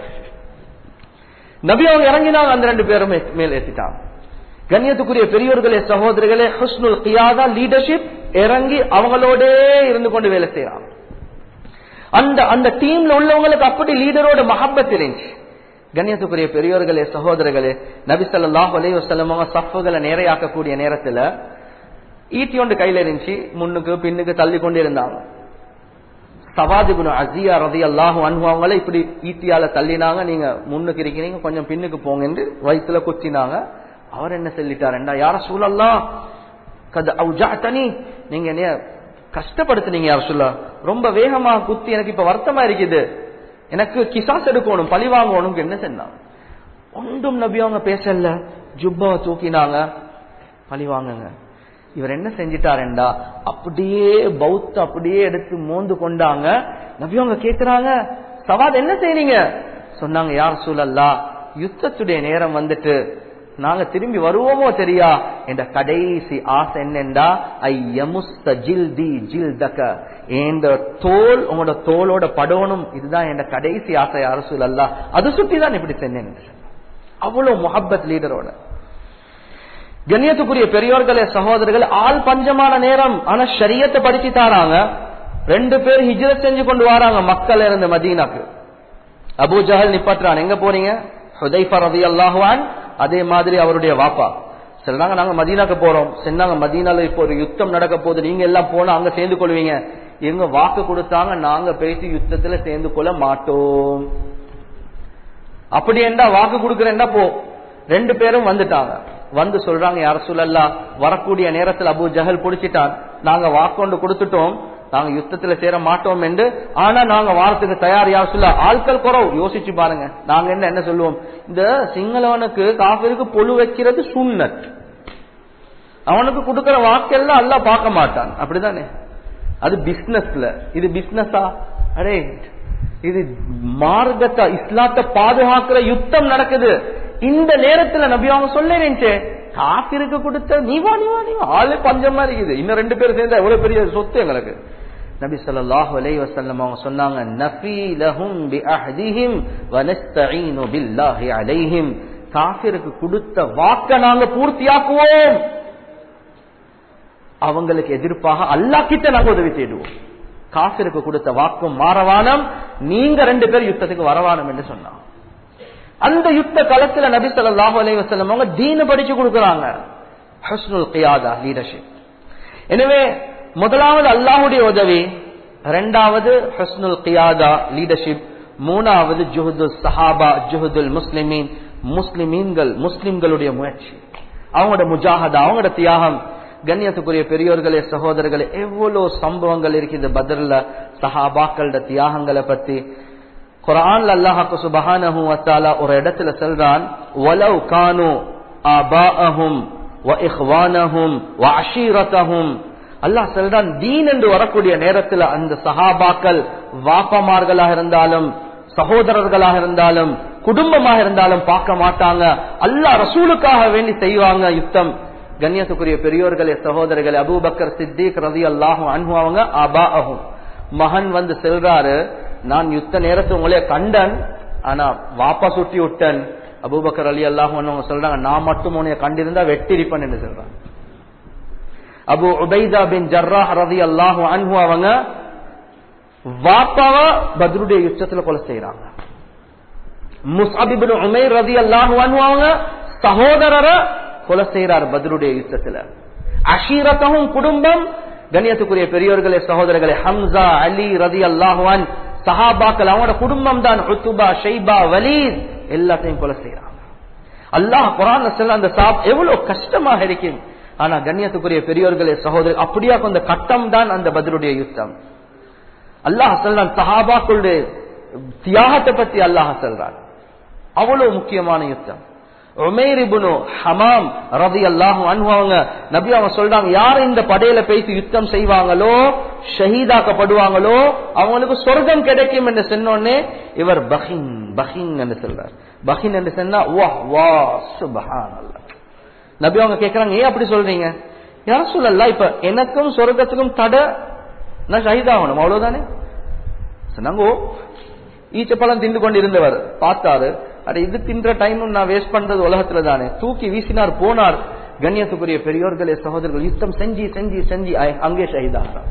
நபி அவங்க இறங்கினாங்க அந்த ரெண்டு பேரும் மேல் ஏத்திட்டாங்க கண்ணியத்துக்குரிய பெரியோர்களே சகோதரர்களே ஹுஸ்னுல் கியாதா லீடர்ஷிப் இறங்கி அவங்களோட இருந்து கொண்டு வேலை செய்யறாங்க அந்த அந்த டீம்ல உள்ளவங்களுக்கு அப்படி லீடரோட மஹப்பத் இருந்துச்சு கண்ணியத்துக்குரிய பெரியோர்களே சகோதரர்களே நபி ஸல்லல்லாஹு அலைஹி வஸல்லம் அவங்க சஃப்புகளை நேரையாக்கக்கூடிய நேரத்துல ஈட்டி ஒன்று கையில இருந்துச்சு முன்னுக்கு பின்னுக்கு தள்ளி கொண்டு இருந்தாங்க சவாதிபுன் அசியா ரதி அல்லாஹு அனுபவங்களை இப்படி ஈட்டியால தள்ளினாங்க நீங்க முன்னுக்கு இருக்கிறீங்க கொஞ்சம் பின்னுக்கு போங்கன்னு வயிற்றுல குத்தினாங்க அவர் என்ன சொல்லிட்டாருண்டா யார சூழல்லாம் கத அவுஜாத்தனி நீங்க என்னைய கஷ்டப்படுத்துனீங்க யார சொல்ல ரொம்ப வேகமா குத்தி எனக்கு இப்ப வருத்தமா இருக்குது எனக்கு கிசாஸ் எடுக்கணும் பழி வாங்கணும் என்ன சொன்னாங்க ஒன்றும் நபி அவங்க பேசல ஜுப்பாவை தூக்கினாங்க பழி வாங்குங்க இவர் என்ன செஞ்சிட்டாருண்டா அப்படியே பௌத்த அப்படியே எடுத்து மோந்து கொண்டாங்க நபி அவங்க கேக்குறாங்க சவாத் என்ன செய்றீங்க சொன்னாங்க யார் சூழல்லா யுத்தத்துடைய நேரம் வந்துட்டு நாங்க திரும்பி வருவோமோ தெரியா என்ற கடைசி ஆசை என்னண்டா ஐயமுஸ்த ஜில்தி ஜில்தக என்ற தோல் உங்களோட தோலோட படணும் இதுதான் என் கடைசி ஆசை யார சூழல்லா அது சுட்டி தான் இப்படி செஞ்சேன் அவ்வளவு முஹப்பத் லீடரோட கண்ணியத்துக்குரிய பெரியோர்களே சகோதரர்கள் ஆள் பஞ்சமான நேரம் ஆனா ஷரியத்தை படிச்சு தாராங்க ரெண்டு பேர் ஹிஜ்ரத் செஞ்சு கொண்டு வராங்க மக்கள் இருந்து மதீனாக்கு அபு ஜஹல் நிப்பற்றான் எங்க போறீங்க ஹுதைஃபா ரதி அல்லாஹுவான் அதே மாதிரி அவருடைய வாப்பா சொல்றாங்க நாங்க மதீனாக்கு போறோம் சொன்னாங்க மதீனால இப்போ ஒரு யுத்தம் நடக்க போகுது நீங்க எல்லாம் போனா அங்க சேர்ந்து கொள்வீங்க எங்க வாக்கு கொடுத்தாங்க நாங்க பேசி யுத்தத்துல சேர்ந்து கொள்ள மாட்டோம் அப்படி என்றா வாக்கு கொடுக்கறேன்டா போ ரெண்டு பேரும் வந்துட்டாங்க வந்து சொல்றாங்க யார சொல்லல்லா வரக்கூடிய நேரத்தில் அபு ஜஹல் பிடிச்சிட்டான் நாங்க வாக்கொண்டு கொடுத்துட்டோம் நாங்க யுத்தத்துல சேர மாட்டோம் என்று ஆனா நாங்க வாரத்துக்கு தயார் யார் சொல்ல ஆட்கள் குறவு யோசிச்சு பாருங்க நாங்க என்ன என்ன சொல்லுவோம் இந்த சிங்களவனுக்கு காஃபிற்கு பொழு வைக்கிறது சுண்ணத் அவனுக்கு கொடுக்கிற வாக்கெல்லாம் அல்ல பார்க்க மாட்டான் அப்படிதானே அது பிசினஸ்ல இது பிசினஸா அரே இது மார்க்கத்தை இஸ்லாத்தை பாதுகாக்கிற யுத்தம் நடக்குது இந்த நேரத்துல நபி அவங்க சொல்லேன்னு காப்பிற்கு கொடுத்த நீ வா நீ வா நீ வா ஆளு பஞ்சமா இருக்குது இன்னும் ரெண்டு பேரும் சேர்ந்தா எவ்வளவு பெரிய சொத்து எங்களுக்கு நபி ஸல்லல்லாஹு அலைஹி வஸல்லம் அவங்க சொன்னாங்க நஃபி லஹும் பி அஹ்திஹிம் வ நஸ்தஈனு பில்லாஹி அலைஹிம் காஃபிருக்கு கொடுத்த வாக்க நாங்க பூர்த்தியாக்குவோம் அவங்களுக்கு எதிர்ப்பாக அல்லாஹ் கிட்ட நாங்க உதவி தேடுவோம் காஃபிருக்கு கொடுத்த வாக்கும் மாறவானம் நீங்க ரெண்டு பேர் யுத்தத்துக்கு வரவானம் என்று சொன்னாங்க அந்த யுத்த களத்துல நபி ஸல்லல்லாஹு அலைஹி வஸல்லம் அவங்க தீன படிச்சு கொடுக்கறாங்க ஹஸ்னுல் கியாதா லீடர்ஷிப் எனவே முதலாவது அல்லாஹ்வுடைய உதவி இரண்டாவது ஹஸ்னுல் கியாதா லீடர்ஷிப் மூணாவது ஜுஹது சஹாபா ஜுஹதுல் முஸ்லிமீன் முஸ்லிமீன்கள் முஸ்லிம்களுடைய முயற்சி அவங்களோட முஜாஹதா அவங்களோட தியாகம் கண்ணியத்துக்குரிய பெரியோர்களே சகோதரர்களே எவ்வளவு சம்பவங்கள் இருக்குது பத்ரில் சஹாபாக்களோட தியாகங்களை பத்தி குரான்ல அல்லாஹாக்கு சுபஹானஹு வத்தாலா ஒரு இடத்துல சொல்றான் வலவ் கானு ஆபாஅஹும் வ இஹ்வானஹும் வ அஷீரத்தஹும் அல்லாஹ் சொல்றான் தீன் என்று வரக்கூடிய நேரத்துல அந்த சஹாபாக்கள் வாப்பமார்களாக இருந்தாலும் சகோதரர்களாக இருந்தாலும் குடும்பமாக இருந்தாலும் பார்க்க மாட்டாங்க அல்லாஹ் ரசூலுக்காக வேண்டி செய்வாங்க யுத்தம் கண்ணியத்துக்குரிய பெரியோர்களே சகோதரர்களே அபூபக்கர் சித்திக் ரதி அல்லாஹும் அன்பு அவங்க அபா அஹும் மகன் வந்து செல்றாரு நான் யுத்த நேரத்தை உங்களே கண்டன் ஆனா வாப்பா சுட்டி விட்டன் அபூபக்கர் அலி அல்லாஹும் அவங்க சொல்றாங்க நான் மட்டும் உன்னைய கண்டிருந்தா வெட்டிருப்பேன் என்று சொல்றாங்க அபு உபைதா பின் ஜர்ராஹ் ரதி அல்லாஹு அன்ஹு அவங்க வாப்பாவ பத்ருடைய யுத்தத்துல கொலை செய்யறாங்க முஸ்அபிபின் உமைர் ரதி அல்லாஹு அன்ஹு அவங்க சகோதரரை கொலை செய்யறார் பத்ருடைய யுத்தத்துல அஷீரத்தகும் குடும்பம் கண்ணியத்துக்குரிய பெரியோர்களே சகோதரர்களே ஹம்சா அலி ரதி அல்லாஹுவான் சஹாபாக்கள் அவங்களோட குடும்பம் தான் உத்துபா ஷைபா வலீத் எல்லாத்தையும் கொலை செய்யறாங்க அல்லாஹ் குரான் சொல்ல அந்த சாப் எவ்வளவு கஷ்டமாக இருக்கும் ஆனா கண்ணியத்துக்குரிய பெரியோர்களே சகோதரர் அப்படியா அந்த கட்டம் தான் அந்த பதிலுடைய யுத்தம் அல்லாஹ் சொல்றான் சஹாபாக்களுடைய தியாகத்தை பத்தி அல்லாஹ் சொல்றான் அவ்வளவு முக்கியமான யுத்தம் உமேரிபுனு ஹமாம் ரதி அல்லாஹும் அனுபவங்க நபி அவங்க சொல்றாங்க யார் இந்த படையில பேசி யுத்தம் செய்வாங்களோ ஷஹீதாக்கப்படுவாங்களோ அவங்களுக்கு சொர்க்கம் கிடைக்கும் என்று சொன்னோடனே இவர் பஹின் பஹின் என்று சொல்றார் பஹின் என்று சொன்னா வாஹ் வா சுபஹான் நபி அவங்க கேட்கறாங்க ஏன் அப்படி சொல்றீங்க யார் சொல்லல இப்ப எனக்கும் சொர்க்கத்துக்கும் தடை நான் ஷஹீதாகணும் அவ்வளவுதானே சொன்னாங்க ஈச்சப்பழம் திண்டு கொண்டு இருந்தவர் பார்த்தாரு அட இது தின்ற டைம் நான் வேஸ்ட் பண்றது உலகத்துல தானே தூக்கி வீசினார் போனார் கண்ணியத்துக்குரிய பெரியோர்களே சகோதரர்கள் யுத்தம் செஞ்சு செஞ்சு செஞ்சு அங்கே ஷஹீதாகிறார்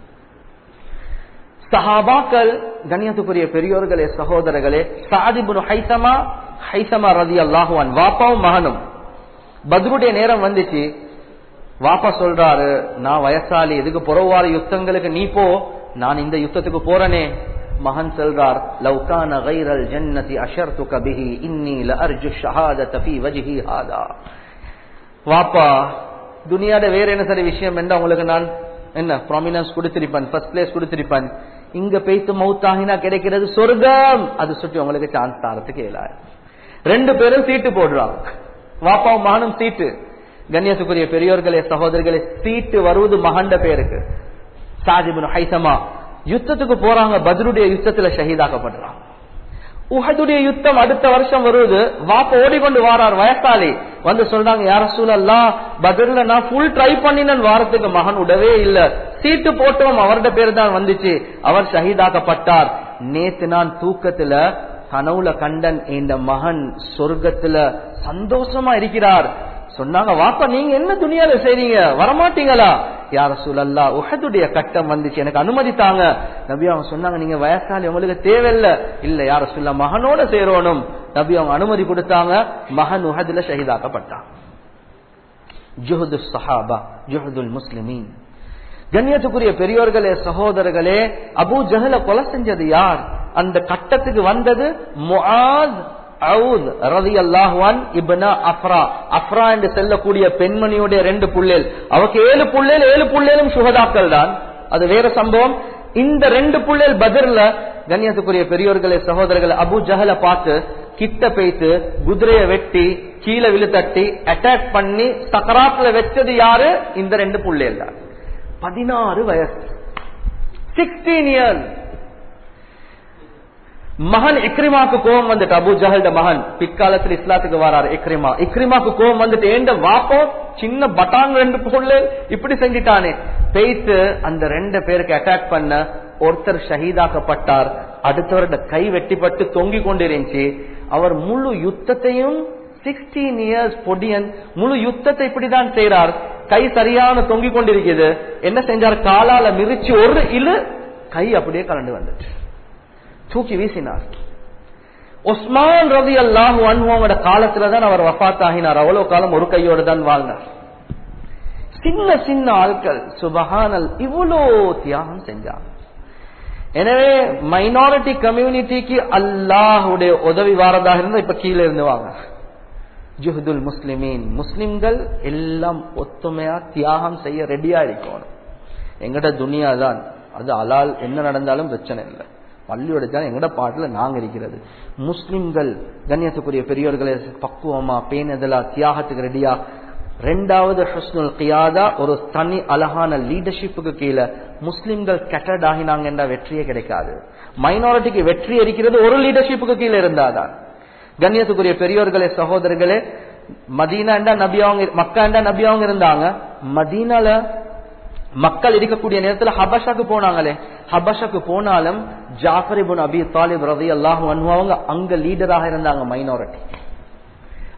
சஹாபாக்கள் கண்ணியத்துக்குரிய பெரியோர்களே சகோதரர்களே சாதிபுன் ஹைசமா ஹைசமா ரதி அல்லாஹுவான் வாப்பாவும் மகனும் பத்ருடைய நேரம் வந்துச்சு வாப்பா சொல்றாரு நான் வயசாலி எதுக்கு புறவாறு யுத்தங்களுக்கு நீ போ நான் இந்த யுத்தத்துக்கு போறனே மகன் சொல்றார் லவ்கான கைரல் ஜன்னதி அஷர்து கபிஹி இன்னி லஅர்ஜு ஷஹாதத ஃபீ வஜ்ஹி ஹாதா வாப்பா துனியாட வேற என்ன சரி விஷயம் என்ன உங்களுக்கு நான் என்ன ப்ராமினன்ஸ் கொடுத்திருப்பேன் ஃபர்ஸ்ட் பிளேஸ் கொடுத்திருப்பேன் இங்க பேய்த்து மவுத்தாகினா கிடைக்கிறது சொர்க்கம் அது சுற்றி உங்களுக்கு சான்ஸ் தாரத்துக்கு இயலாது ரெண்டு பேரும் சீட்டு போடுறாங்க வாப்பாவும் மகனும் சீட்டு கண்ணியத்துக்குரிய பெரியோர்களே சகோதரர்களே சீட்டு வருவது மகண்ட பேருக்கு சாஜிபின் ஹைசமா யுத்தத்துக்கு போறாங்க பத்ருடைய யுத்தத்துல ஷஹீதாக்கப்படுறாங்க உஹதுடைய யுத்தம் அடுத்த வருஷம் வருவது வாப்ப ஓடிக்கொண்டு வாரார் வயசாலி வந்து சொல்றாங்க யார சூழல்லா பத்ருல நான் ஃபுல் ட்ரை பண்ணினேன் வாரத்துக்கு மகன் உடவே இல்ல சீட்டு போட்டோம் அவருடைய பேர் தான் வந்துச்சு அவர் ஷஹீதாக்கப்பட்டார் நேத்து நான் தூக்கத்துல கனவுல கண்டன் இந்த மகன் சொர்க்கத்துல சந்தோஷமா இருக்கிறார் சொன்னாங்க வாப்பா நீங்க என்ன துணியால செய்றீங்க வரமாட்டீங்களா யார சூழல்லா உஹதுடைய கட்டம் வந்துச்சு எனக்கு அனுமதி தாங்க நபி அவங்க சொன்னாங்க நீங்க வயசாலி உங்களுக்கு தேவையில்ல இல்ல யார சொல்ல மகனோட சேரணும் நபி அவங்க அனுமதி கொடுத்தாங்க மகன் உஹதுல ஷஹீதாக்கப்பட்டான் ஜுஹது சஹாபா ஜுஹதுல் முஸ்லிமீன் கண்ணியத்துக்குரிய பெரியோர்களே சகோதரர்களே அபு ஜஹல கொலை செஞ்சது யார் அந்த கட்டத்துக்கு வந்தது முஆத் அவுத் ரதி அல்லாஹுவான் இப்னா அஃப்ரா அஃப்ரா என்று செல்லக்கூடிய பெண்மணியுடைய ரெண்டு புள்ளேல் அவக்கு ஏழு புள்ளேல் ஏழு புள்ளேலும் சுகதாக்கள் தான் அது வேற சம்பவம் இந்த ரெண்டு புள்ளேல் பதிர்ல கண்ணியத்துக்குரிய பெரியோர்களே சகோதரர்கள் அபு ஜஹல பார்த்து கிட்ட பேய்த்து குதிரைய வெட்டி கீழே விழு தட்டி அட்டாக் பண்ணி சக்கராத்துல வச்சது யாரு இந்த ரெண்டு புள்ளேல் தான் பதினாறு வயசு சிக்ஸ்டீன் இயர்ஸ் மகன் இக்ரிமாக்கு கோபம் வந்துட்டு அபு ஜஹல்ட மகன் பிற்காலத்தில் இஸ்லாத்துக்கு வராரு இக்ரிமா இக்ரிமாக்கு கோபம் வந்துட்டு ஏண்ட வாப்போ சின்ன பட்டாங்க ரெண்டு பொருள் இப்படி செஞ்சிட்டானே பேய்த்து அந்த ரெண்டு பேருக்கு அட்டாக் பண்ண ஒருத்தர் ஷஹீதாக்கப்பட்டார் அடுத்தவரோட கை வெட்டிப்பட்டு தொங்கிக் கொண்டிருந்துச்சு அவர் முழு யுத்தத்தையும் சிக்ஸ்டீன் இயர்ஸ் பொடியன் முழு யுத்தத்தை இப்படிதான் செய்யறார் கை சரியான தொங்கிக் கொண்டிருக்கிறது என்ன செஞ்சார் காலால மிதிச்சு ஒரு இழு கை அப்படியே கலண்டு வந்துச்சு தூக்கி வீசினார் உஸ்மான் ரவி அல்லாஹ் அன்ஹோட காலத்துல தான் அவர் வஃத் ஆகினார் அவ்வளவு காலம் ஒரு கையோடு தான் வாழ்ந்தார் சின்ன சின்ன ஆட்கள் சுபஹானல் இவ்வளோ தியாகம் செஞ்சாங்க எனவே மைனாரிட்டி கம்யூனிட்டிக்கு அல்லாஹுடைய உதவி வாரதாக இருந்தா இப்ப கீழே இருந்து வாங்க ஜுஹதுல் முஸ்லிமீன் முஸ்லிம்கள் எல்லாம் ஒத்துமையா தியாகம் செய்ய ரெடியா இருக்கணும் எங்கட துனியா தான் அது அலால் என்ன நடந்தாலும் பிரச்சனை இல்லை பள்ளியோட தான் எங்கட பாட்டுல நாங்க இருக்கிறது முஸ்லிம்கள் கண்ணியத்துக்குரிய பெரியோர்களே பக்குவமா பேனதலா தியாகத்துக்கு ரெடியா ரெண்டாவது ஹஸ்னுல் கியாதா ஒரு தனி அழகான லீடர்ஷிப்புக்கு கீழே முஸ்லிம்கள் கெட்டட் ஆகினாங்க என்ற வெற்றியே கிடைக்காது மைனாரிட்டிக்கு வெற்றி இருக்கிறது ஒரு லீடர்ஷிப்புக்கு கீழே இருந்தாதான் கண்ணியத்துக்குரிய பெரியோர்களே சகோதரர்களே மதீனாண்டா நபி அவங்க மக்காண்டா நபி அவங்க இருந்தாங்க மதீனால மக்கள் இருக்கக்கூடிய நேரத்துல ஹபஷாக்கு போனாங்களே ஹபஷாக்கு போனாலும் ஜாஃபர் இபுன் அபி தாலிப் ரவி அல்லாஹ் அவங்க அங்க லீடராக இருந்தாங்க மைனாரிட்டி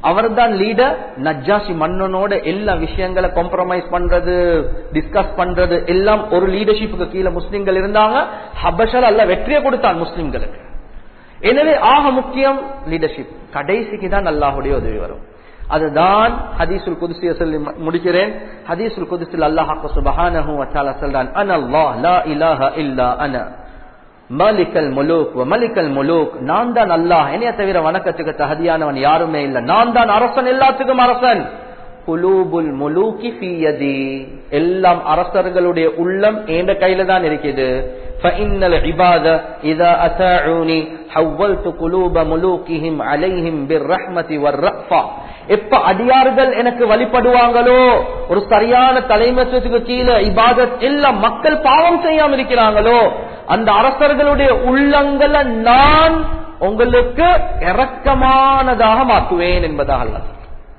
அவர்தான் லீடர் நஜ்ஜாசி மன்னனோட எல்லா விஷயங்களை காம்ப்ரமைஸ் பண்றது டிஸ்கஸ் பண்றது எல்லாம் ஒரு லீடர்ஷிப்புக்கு கீழே முஸ்லிம்கள் இருந்தாங்க ஹபஷல் அல்ல வெற்றியை கொடுத்தான் முஸ்லிம்களுக்கு எனவே ஆக முக்கியம் லீடர்ஷிப் கடைசிக்கு தான் அல்லாஹுடைய உதவி வரும் அதுதான் ஹதீசுல் குதிசிய சொல்லி மு- முடிக்கிறேன் ஹதீசுல் குதிசில் அல்லாஹ் சுபஹானஹு வ தஆலா சொல்றான் அனல்லாஹ் லா இலாஹ இல்லா அன மலிக்கல் முலூக் வ மலிக்கல் முலூக் நான் தான் அல்லாஹ் என்னைய தவிர வணக்கத்துக்கு தகுதியானவன் யாருமே இல்ல நான் தான் அரசன் எல்லாத்துக்கும் அரசன் குலூபுல் முலூக்கி ஃபீ யதி எல்லாம் அரசர்களுடைய உள்ளம் என்ற கையில தான் இருக்குது فإن العباد إذا أطاعوني حولت قلوب ملوكهم عليهم بالرحمة والرأفة எப்ப அடியார்கள் எனக்கு வழிபடுவாங்களோ ஒரு சரியான தலைமைத்துவத்துக்கு கீழே இபாதத் எல்லாம் மக்கள் பாவம் செய்யாம இருக்கிறாங்களோ அந்த அரசர்களுடைய உள்ளங்களை நான் உங்களுக்கு இரக்கமானதாக மாற்றுவேன் என்பதாக அல்லாஹ்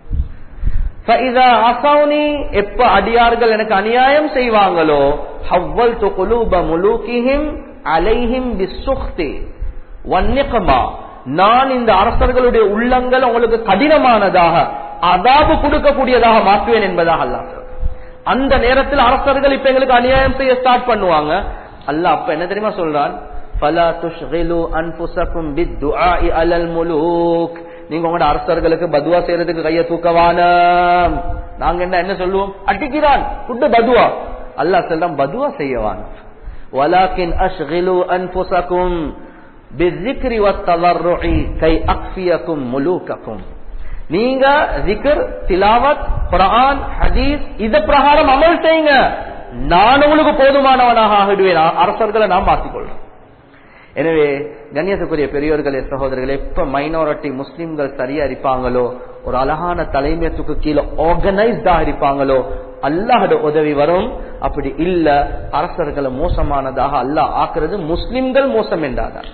فَإِذَا عَصَوْنِي எப்ப அடியார்கள் எனக்கு அநியாயம் செய்வாங்களோ حَوَّلْتُ قُلُوبَ مُلُوكِهِمْ عَلَيْهِمْ بِالسُّخْطِ وَالنِّقْمَةِ நான் இந்த அரசர்களுடைய உள்ளங்கள் உங்களுக்கு கடினமானதாக அதாபு கொடுக்கக்கூடியதாக மாற்றுவேன் என்பதாக அல்லாஹ் சொல்றான். அந்த நேரத்தில் அரசர்கள் இப்ப எங்களுக்கு அநியாயம் செய்ய ஸ்டார்ட் பண்ணுவாங்க அல்லாஹ் அப்ப என்ன தெரியுமா சொல்றான் فَلَا تُشْغِلُوا أَنفُسَكُمْ بِالدُّعَاءِ عَلَى الْمُلُوكِ நீங்க உங்களோட அரசர்களுக்கு பதுவா செய்யறதுக்கு கைய தூக்கவான நாங்க என்ன என்ன சொல்லுவோம் அடிக்கிறான் குட்டு பதுவா அல்லாஹ் சொல்றான் பதுவா செய்யவான் வலாக்கின் அஷ்கிலு அன்புசக்கும் بالذكر والتضرع كي أكفيكم ملوككم நீங்க zikr திலாவத் குர்ஆன் ஹதீஸ் இத பிரகாரம் அமல் செய்யுங்க நான் உங்களுக்கு போதுமானவனாக ஆகிடுவேன் அரசர்களை நான் மாற்றிக்கொள்றேன் எனவே கண்ணியத்துக்குரிய பெரியோர்களே சகோதரர்களே எப்ப மைனாரிட்டி முஸ்லிம்கள் சரியா இருப்பாங்களோ ஒரு அழகான தலைமையத்துக்கு கீழே ஆர்கனைஸ்டா இருப்பாங்களோ அல்லாஹோட உதவி வரும் அப்படி இல்ல அரசர்களை மோசமானதாக அல்லாஹ் ஆக்குறது முஸ்லிம்கள் மோசம் என்றாதான்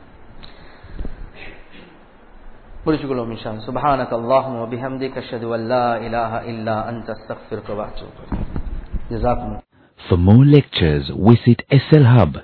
முடிச்சுக்கொள்வோம் இன்ஷா சுபஹானக அல்லாஹும் வபிஹம்திக அஷ்ஹது அன் லா இலாஹ இல்லா அன்த அஸ்தக்ஃபிருக வ அத்தூபு இலைக் ஜஸாக்கும் For more lectures, visit SL Hub